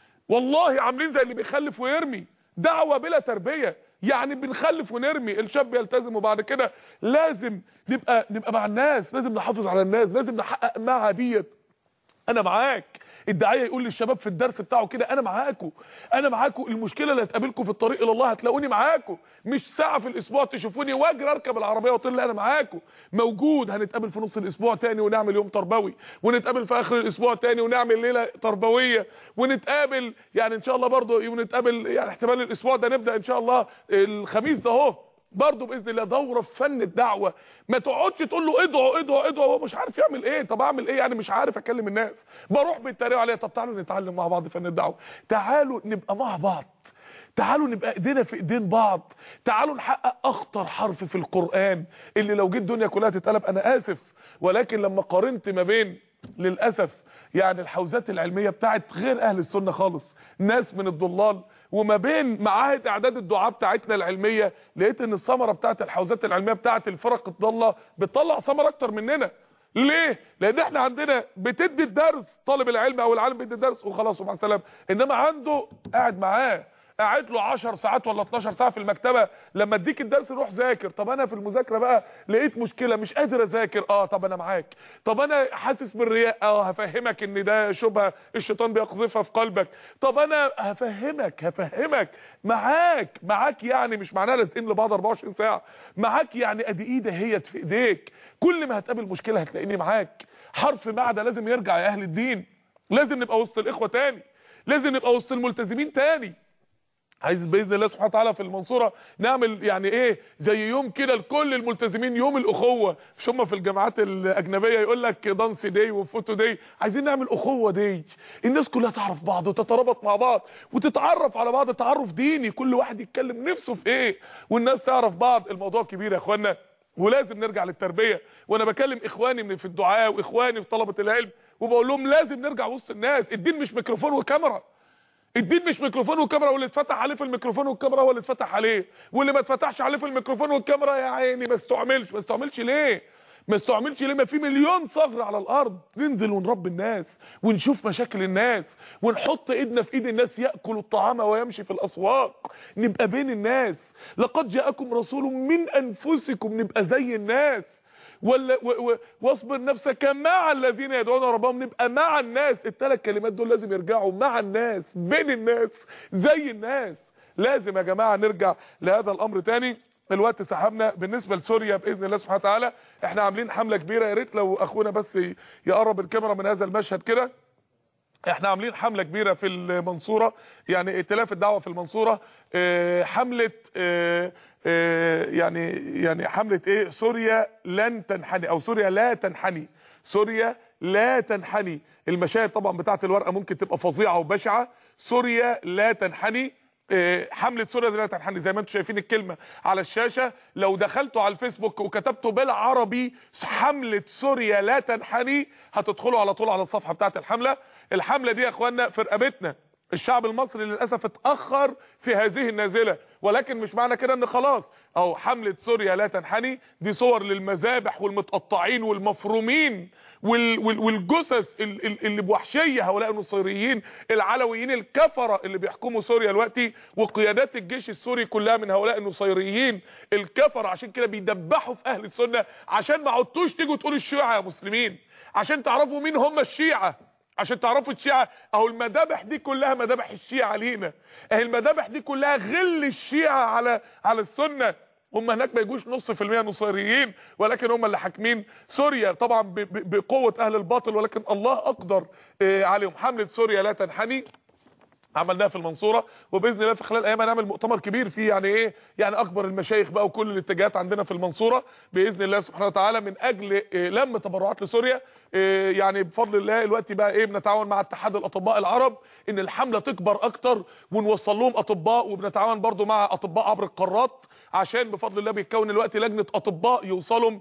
والله عاملين زي اللي بيخلف ويرمي دعوه بلا تربيه يعني بنخلف ونرمي الشاب يلتزم وبعد كده لازم نبقى نبقى مع الناس لازم نحافظ على الناس لازم نحقق معها ديت انا معاك الداعيه يقول للشباب في الدرس بتاعه كده انا معاكم انا معاكم المشكله اللي هتقابلكم في الطريق الى الله هتلاقوني معاكم مش ساعه في الاسبوع تشوفوني واجري اركب العربيه واطير لا انا معاكم موجود هنتقابل في نص الاسبوع تاني ونعمل يوم تربوي ونتقابل في اخر الاسبوع تاني ونعمل ليله تربويه ونتقابل يعني ان شاء الله برضه ونتقابل يعني احتمال الاسبوع ده نبدا ان شاء الله الخميس ده اهو برضه باذن الله دوره في فن الدعوه ما تقعدش تقول له ادعوا ادعوا ادعوا هو مش عارف يعمل ايه طب اعمل ايه يعني مش عارف اكلم الناس بروح بيتريقوا عليا طب تعالوا نتعلم مع بعض فن الدعوه تعالوا نبقى مع بعض تعالوا نبقى ايدينا في ايدين بعض تعالوا نحقق اخطر حرف في القران اللي لو جه الدنيا كلها تتقلب انا اسف ولكن لما قارنت ما بين للاسف يعني الحوزات العلميه بتاعت غير اهل السنه خالص ناس من الضلال وما بين معاهد اعداد الدعاء بتاعتنا العلميه لقيت ان الثمره بتاعت الحوزات العلميه بتاعت الفرق الضاله بتطلع ثمره اكتر مننا ليه لان احنا عندنا بتدي الدرس طالب العلم او العالم بيدي الدرس وخلاص ومع السلامه انما عنده قاعد معاه قاعد له 10 ساعات ولا 12 ساعه في المكتبه لما اديك الدرس روح ذاكر طب انا في المذاكره بقى لقيت مشكله مش قادر اذاكر اه طب انا معاك طب انا حاسس بالرياء اه هفهمك ان ده شبهه الشيطان بيقذفها في قلبك طب انا هفهمك هفهمك معاك معاك يعني مش معناها لازقين لبعض 24 ساعه معاك يعني ادي ايدي هي في ايديك كل ما هتقابل مشكله هتلاقيني معاك حرف معده لازم يرجع يا اهل الدين لازم نبقى وسط الاخوه تاني لازم نبقى وسط الملتزمين تاني عايز باذن الله سبحانه وتعالى في المنصوره نعمل يعني ايه زي يوم كده لكل الملتزمين يوم الاخوه مش هم في الجامعات الاجنبيه يقول لك دانس داي وفوتو داي عايزين نعمل اخوه داي الناس كلها تعرف بعض وتترابط مع بعض وتتعرف على بعض تعرف ديني كل واحد يتكلم نفسه في ايه والناس تعرف بعض الموضوع كبير يا اخوانا ولازم نرجع للتربيه وانا بكلم اخواني من في الدعاء واخواني في طلبه العلم وبقول لهم لازم نرجع وسط الناس الدين مش ميكروفون وكاميرا الدين مش ميكروفون وكاميرا واللي اتفتح عليه في الميكروفون والكاميرا هو اللي اتفتح عليه واللي ما اتفتحش عليه في الميكروفون والكاميرا يا عيني ما استعملش ما استعملش ليه ما استعملش ليه ما في مليون ثغر على الارض ننزل ونربي الناس ونشوف مشاكل الناس ونحط ايدنا في ايد الناس ياكل الطعام ويمشي في الاسواق نبقى بين الناس لقد جاءكم رسول من انفسكم نبقى زي الناس ولا و- و- واصبر نفسك مع الذين يدعون ربهم نبقى مع الناس الثلاث كلمات دول لازم يرجعوا مع الناس بين الناس زي الناس لازم يا جماعه نرجع لهذا الامر تاني الوقت سحبنا بالنسبه لسوريا باذن الله سبحانه وتعالى احنا عاملين حمله كبيره يا ريت لو اخونا بس ي- يقرب الكاميرا من هذا المشهد كده احنا عاملين حملة كبيرة في المنصورة يعني ائتلاف الدعوة في المنصورة اه، حملة اه، اه، يعني يعني حملة ايه سوريا لن تنحني او سوريا لا تنحني سوريا لا تنحني المشاهد طبعا بتاعت الورقة ممكن تبقى فظيعة وبشعة سوريا لا تنحني اه، حملة سوريا لا تنحني زي ما انتم شايفين الكلمة على الشاشة لو دخلتوا على الفيسبوك وكتبتوا بالعربي حملة سوريا لا تنحني هتدخلوا على طول على الصفحة بتاعت الحملة الحملة دي يا اخوانا في رقبتنا الشعب المصري للأسف اتأخر في هذه النازلة ولكن مش معنى كده ان خلاص او حملة سوريا لا تنحني دي صور للمذابح والمتقطعين والمفرومين وال وال والجثث ال- ال- اللي بوحشية هؤلاء النصيريين العلويين الكفرة اللي بيحكموا سوريا دلوقتي وقيادات الجيش السوري كلها من هؤلاء النصيريين الكفرة عشان كده بيدبحوا في اهل السنة عشان ما عدتوش تيجوا تقولوا الشيعة يا مسلمين عشان تعرفوا مين هم الشيعة عشان تعرفوا الشيعة اهو المذابح دي كلها مذابح الشيعة لينا اهي المذابح دي كلها غل الشيعة على على السنة هم هناك ما يجوش نص في المية نصيريين ولكن هم اللي حاكمين سوريا طبعا ب- ب- بقوة اهل الباطل ولكن الله اقدر آه، عليهم حملة سوريا لا تنحني عملناها في المنصورة وباذن الله في خلال ايام هنعمل مؤتمر كبير فيه يعني ايه يعني اكبر المشايخ بقى وكل الاتجاهات عندنا في المنصورة باذن الله سبحانه وتعالى من اجل إيه لم تبرعات لسوريا إيه يعني بفضل الله الوقت بقى ايه بنتعاون مع اتحاد الاطباء العرب ان الحملة تكبر اكتر ونوصل لهم اطباء وبنتعاون برضو مع اطباء عبر القارات عشان بفضل الله بيتكون الوقت لجنة اطباء يوصلوا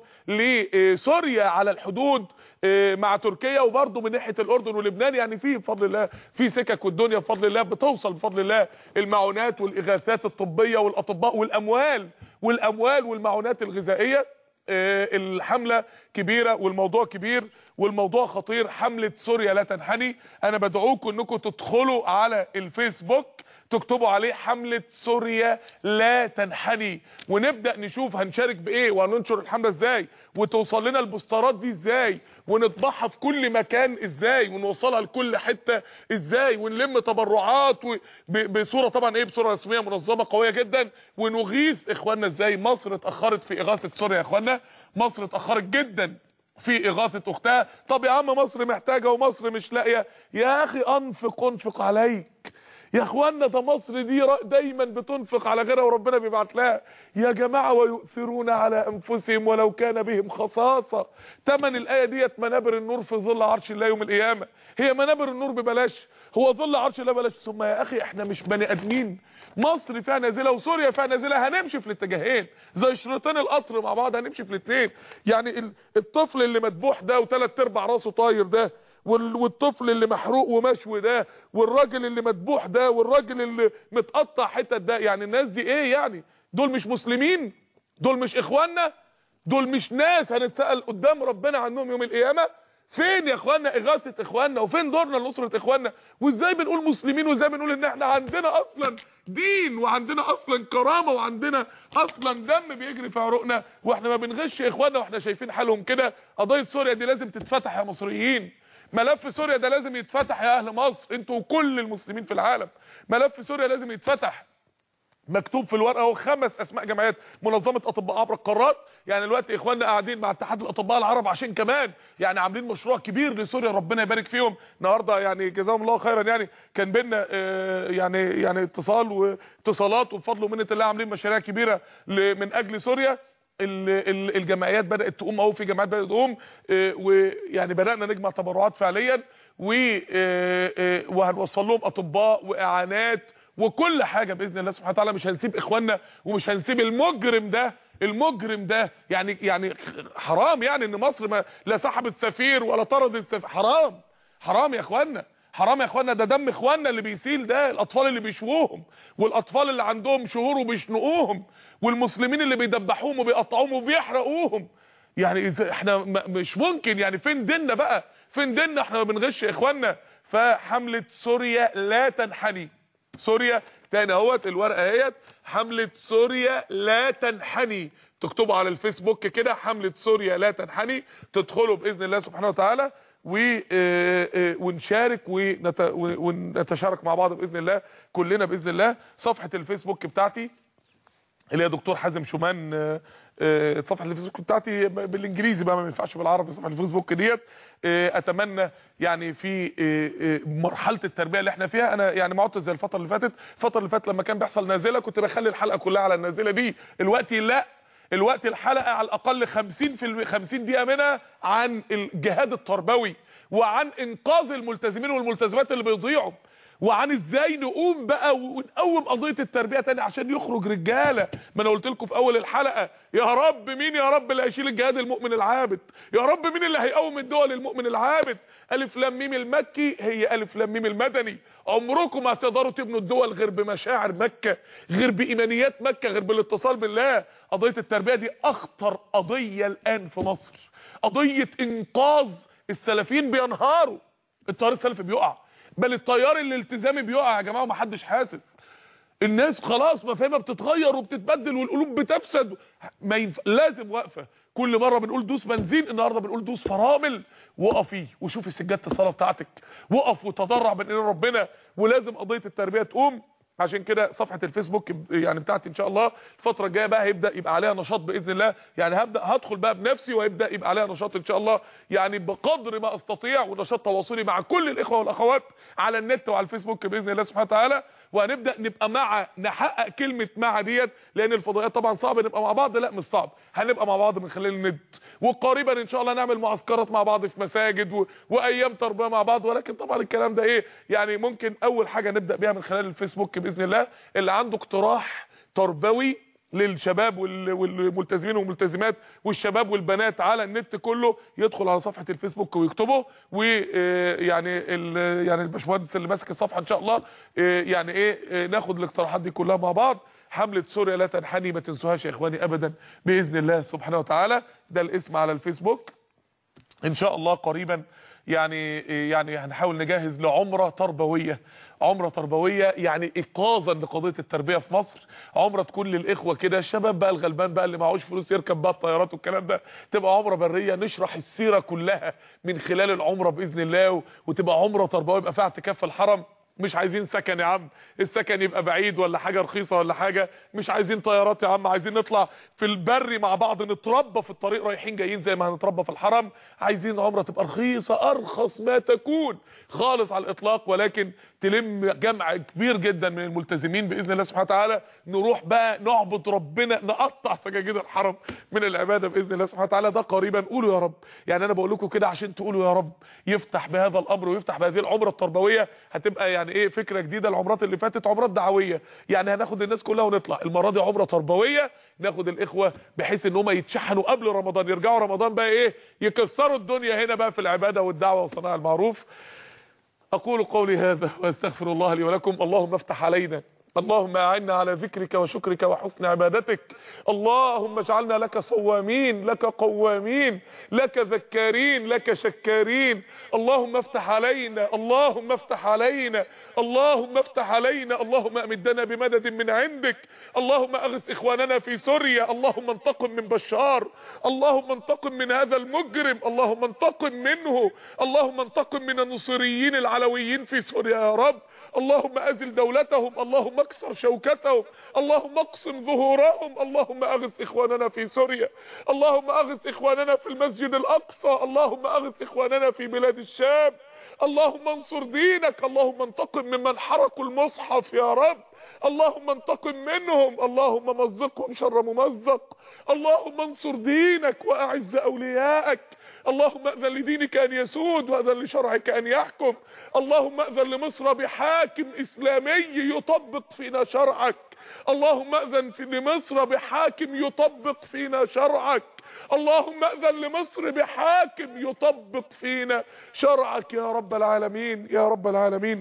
لسوريا على الحدود إيه مع تركيا وبرضو من ناحية الاردن ولبنان يعني في بفضل الله في سكك والدنيا بفضل الله بتوصل بفضل الله المعونات والاغاثات الطبية والاطباء والاموال والاموال والمعونات الغذائية آه، الحملة كبيرة والموضوع كبير والموضوع خطير حملة سوريا لا تنحني انا بدعوكم انكم تدخلوا على الفيسبوك تكتبوا عليه حملة سوريا لا تنحني ونبدأ نشوف هنشارك بايه وهننشر الحملة ازاي وتوصل لنا البوسترات دي ازاي ونطبعها في كل مكان ازاي ونوصلها لكل حتة ازاي ونلم تبرعات و- ب- بصورة طبعا ايه بصورة رسمية منظمة قوية جدا ونغيث اخواننا ازاي مصر اتأخرت في اغاثة سوريا يا اخواننا مصر اتأخرت جدا في اغاثة اختها طب يا عم مصر محتاجة ومصر مش لاقية يا اخي انفق انفق عليك يا اخوانا ده مصر دي را- دايما بتنفق على غيرها وربنا بيبعت لها يا جماعه ويؤثرون على انفسهم ولو كان بهم خصاصه تمن الايه ديت منابر النور في ظل عرش الله يوم القيامه هي منابر النور ببلاش هو ظل عرش الله ببلاش ثم يا اخي احنا مش بني ادمين مصر فيها نازله وسوريا فيها نازله هنمشي في الاتجاهين زي شريطين القطر مع بعض هنمشي في الاثنين يعني ال- الطفل اللي مذبوح ده وثلاث ارباع راسه طاير ده وال- والطفل اللي محروق ومشوي ده والراجل اللي مذبوح ده والراجل اللي متقطع حتت ده يعني الناس دي ايه يعني دول مش مسلمين دول مش اخواننا دول مش ناس هنتسأل قدام ربنا عنهم يوم القيامة فين يا اخوانا اغاثة اخواننا وفين دورنا لنصرة اخواننا وازاي بنقول مسلمين وازاي بنقول ان احنا عندنا اصلا دين وعندنا اصلا كرامة وعندنا اصلا دم بيجري في عروقنا واحنا ما بنغش اخواننا واحنا شايفين حالهم كده قضية سوريا دي لازم تتفتح يا مصريين ملف سوريا ده لازم يتفتح يا اهل مصر انتوا وكل المسلمين في العالم ملف سوريا لازم يتفتح مكتوب في الورقه اهو خمس اسماء جمعيات منظمه اطباء عبر القارات يعني دلوقتي اخواننا قاعدين مع اتحاد الاطباء العرب عشان كمان يعني عاملين مشروع كبير لسوريا ربنا يبارك فيهم النهارده يعني جزاهم الله خيرا يعني كان بينا آه، يعني يعني اتصال واتصالات وبفضل ومنه الله عاملين مشاريع كبيره ل- من اجل سوريا ال- ال- الجمعيات بدات تقوم اهو في جمعيات بدات تقوم آه، ويعني بدانا نجمع تبرعات فعليا و آه، آه، وهنوصل لهم اطباء واعانات وكل حاجه باذن الله سبحانه وتعالى مش هنسيب اخواننا ومش هنسيب المجرم ده المجرم ده يعني يعني حرام يعني ان مصر ما لا سحبت سفير ولا طردت سفير حرام حرام يا اخوانا حرام يا اخوانا ده دم اخواننا اللي بيسيل ده الاطفال اللي بيشووهم والاطفال اللي عندهم شهور وبيشنقوهم والمسلمين اللي بيدبحوهم وبيقطعوهم وبيحرقوهم يعني إذا احنا م- مش ممكن يعني فين ديننا بقى فين ديننا احنا ما بنغش يا اخوانا فحملة سوريا لا تنحني سوريا تاني اهوت الورقه اهيت حمله سوريا لا تنحني تكتبوا على الفيسبوك كده حمله سوريا لا تنحني تدخلوا باذن الله سبحانه وتعالى و آه، آه، ونشارك ونت- ونتشارك مع بعض باذن الله كلنا باذن الله صفحه الفيسبوك بتاعتي اللي هي دكتور حازم شومان آه، آه، صفحه الفيسبوك بتاعتي ب- بالانجليزي بقى ما ينفعش بالعربي صفحه الفيسبوك ديت آه، اتمنى يعني في آه، آه، مرحله التربيه اللي احنا فيها انا يعني ما عدتش زي الفتره اللي فاتت الفتره اللي فاتت لما كان بيحصل نازله كنت بخلي الحلقه كلها على النازله دي الوقت لا الوقت الحلقه على الاقل 50 في الم- 50 دقيقه منها عن الجهاد التربوي وعن انقاذ الملتزمين والملتزمات اللي بيضيعوا وعن ازاي نقوم بقى ونقوم قضيه التربيه تاني عشان يخرج رجاله ما انا قلت لكم في اول الحلقه يا رب مين يا رب اللي هيشيل الجهاد المؤمن العابد يا رب مين اللي هيقوم الدول المؤمن العابد الف لام ميم المكي هي الف لام ميم المدني عمركم ما هتقدروا تبنوا الدول غير بمشاعر مكه غير بايمانيات مكه غير بالاتصال بالله قضيه التربيه دي اخطر قضيه الان في مصر قضيه انقاذ السلفيين بينهاروا التيار السلفي بيقع بل التيار الالتزامي بيقع يا جماعه ومحدش حاسس الناس خلاص مفاهيمها بتتغير وبتتبدل والقلوب بتفسد ما ينف... لازم وقفه كل مره بنقول دوس بنزين النهارده بنقول دوس فرامل وقفي وشوفي سجاده الصلاه بتاعتك وقف وتضرع بين ايدين ربنا ولازم قضيه التربيه تقوم عشان كده صفحه الفيسبوك يعني بتاعتي ان شاء الله الفتره الجايه بقى هيبدا يبقى عليها نشاط باذن الله يعني هبدا هدخل بقى بنفسي وهيبدا يبقى عليها نشاط ان شاء الله يعني بقدر ما استطيع ونشاط تواصلي مع كل الاخوه والاخوات على النت وعلى الفيسبوك باذن الله سبحانه وتعالى وهنبدا نبقى مع نحقق كلمه مع ديت لان الفضائيات طبعا صعب نبقى مع بعض لا مش صعب هنبقى مع بعض من خلال النت وقريبا ان شاء الله نعمل معسكرات مع بعض في مساجد و... وايام تربيه مع بعض ولكن طبعا الكلام ده ايه يعني ممكن اول حاجه نبدا بيها من خلال الفيسبوك باذن الله اللي عنده اقتراح تربوي للشباب وال- والملتزمين والملتزمات والشباب والبنات على النت كله يدخل على صفحه الفيسبوك ويكتبه ويعني يعني الباشمهندس اللي ماسك الصفحه ان شاء الله آه، يعني ايه آه، ناخد الاقتراحات دي كلها مع بعض حمله سوريا لا تنحني ما تنسوهاش يا اخواني ابدا باذن الله سبحانه وتعالى ده الاسم على الفيسبوك ان شاء الله قريبا يعني يعني هنحاول نجهز لعمره تربويه عمره تربويه يعني ايقاظا لقضيه التربيه في مصر عمره تكون للاخوه كده الشباب بقى الغلبان بقى اللي معهوش فلوس يركب بقى الطيارات والكلام ده تبقى عمره بريه نشرح السيره كلها من خلال العمره باذن الله و- وتبقى عمره تربويه يبقى فيها اعتكاف في الحرم مش عايزين سكن يا عم السكن يبقى بعيد ولا حاجه رخيصه ولا حاجه مش عايزين طيارات يا عم عايزين نطلع في البر مع بعض نتربى في الطريق رايحين جايين زي ما هنتربى في الحرم عايزين عمره تبقى رخيصه ارخص ما تكون خالص على الاطلاق ولكن تلم جمع كبير جدا من الملتزمين باذن الله سبحانه وتعالى نروح بقى نعبد ربنا نقطع سجاجيد الحرم من العباده باذن الله سبحانه وتعالى ده قريبا قولوا يا رب يعني انا بقول لكم كده عشان تقولوا يا رب يفتح بهذا الامر ويفتح بهذه العمره التربويه هتبقى يعني ايه فكره جديده العمرات اللي فاتت عمرات دعويه يعني هناخد الناس كلها ونطلع المره دي عمره تربويه ناخد الاخوه بحيث ان هم يتشحنوا قبل رمضان يرجعوا رمضان بقى ايه يكسروا الدنيا هنا بقى في العباده والدعوه وصناع المعروف أقول قولي هذا وأستغفر الله لي ولكم اللهم افتح علينا اللهم أعنا على ذكرك وشكرك وحسن عبادتك اللهم اجعلنا لك صوامين لك قوامين لك ذكارين لك شكارين اللهم افتح علينا اللهم افتح علينا اللهم افتح علينا اللهم أمدنا بمدد من عندك اللهم أغث إخواننا في سوريا اللهم انتقم من بشار اللهم انتقم من هذا المجرم اللهم انتقم منه اللهم انتقم من النصيريين العلويين في سوريا يا رب اللهم أزل دولتهم اللهم اكسر شوكتهم اللهم اقسم ظهورهم اللهم أغث إخواننا في سوريا اللهم أغث إخواننا في المسجد الأقصى اللهم أغث إخواننا في بلاد الشام اللهم انصر دينك اللهم انتقم ممن حرقوا المصحف يا رب اللهم انتقم منهم اللهم مزقهم شر ممزق اللهم انصر دينك واعز اوليائك اللهم اذن لدينك ان يسود واذن لشرعك ان يحكم اللهم اذن لمصر بحاكم اسلامي يطبق فينا شرعك اللهم اذن في لمصر بحاكم يطبق فينا شرعك اللهم اذن لمصر بحاكم يطبق فينا شرعك يا رب العالمين يا رب العالمين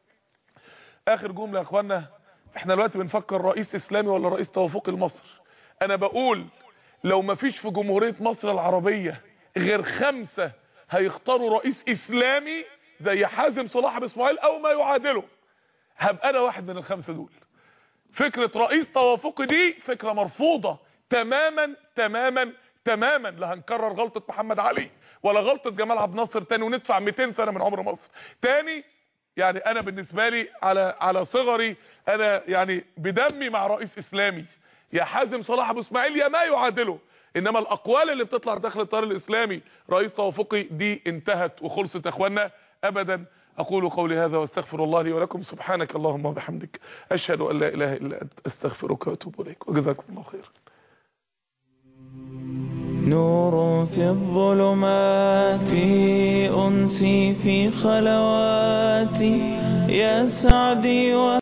اخر جمله يا اخوانا احنا دلوقتي بنفكر رئيس اسلامي ولا رئيس توافقي لمصر انا بقول لو ما فيش في جمهورية مصر العربية غير خمسة هيختاروا رئيس اسلامي زي حازم صلاح ابو اسماعيل او ما يعادله هبقى انا واحد من الخمسة دول فكرة رئيس توافقي دي فكرة مرفوضة تماما تماما تماما لا هنكرر غلطة محمد علي ولا غلطة جمال عبد الناصر تاني وندفع 200 سنة من عمر مصر تاني يعني انا بالنسبة لي على على صغري انا يعني بدمي مع رئيس اسلامي يا حازم صلاح ابو اسماعيل يا ما يعادله انما الاقوال اللي بتطلع داخل التيار الاسلامي رئيس توافقي دي انتهت وخلصت يا اخوانا ابدا اقول قولي هذا واستغفر الله لي ولكم سبحانك اللهم وبحمدك اشهد ان لا اله الا انت استغفرك واتوب اليك وجزاكم الله خيرا نور في الظلمات أنسي في خلواتي يا سعدي و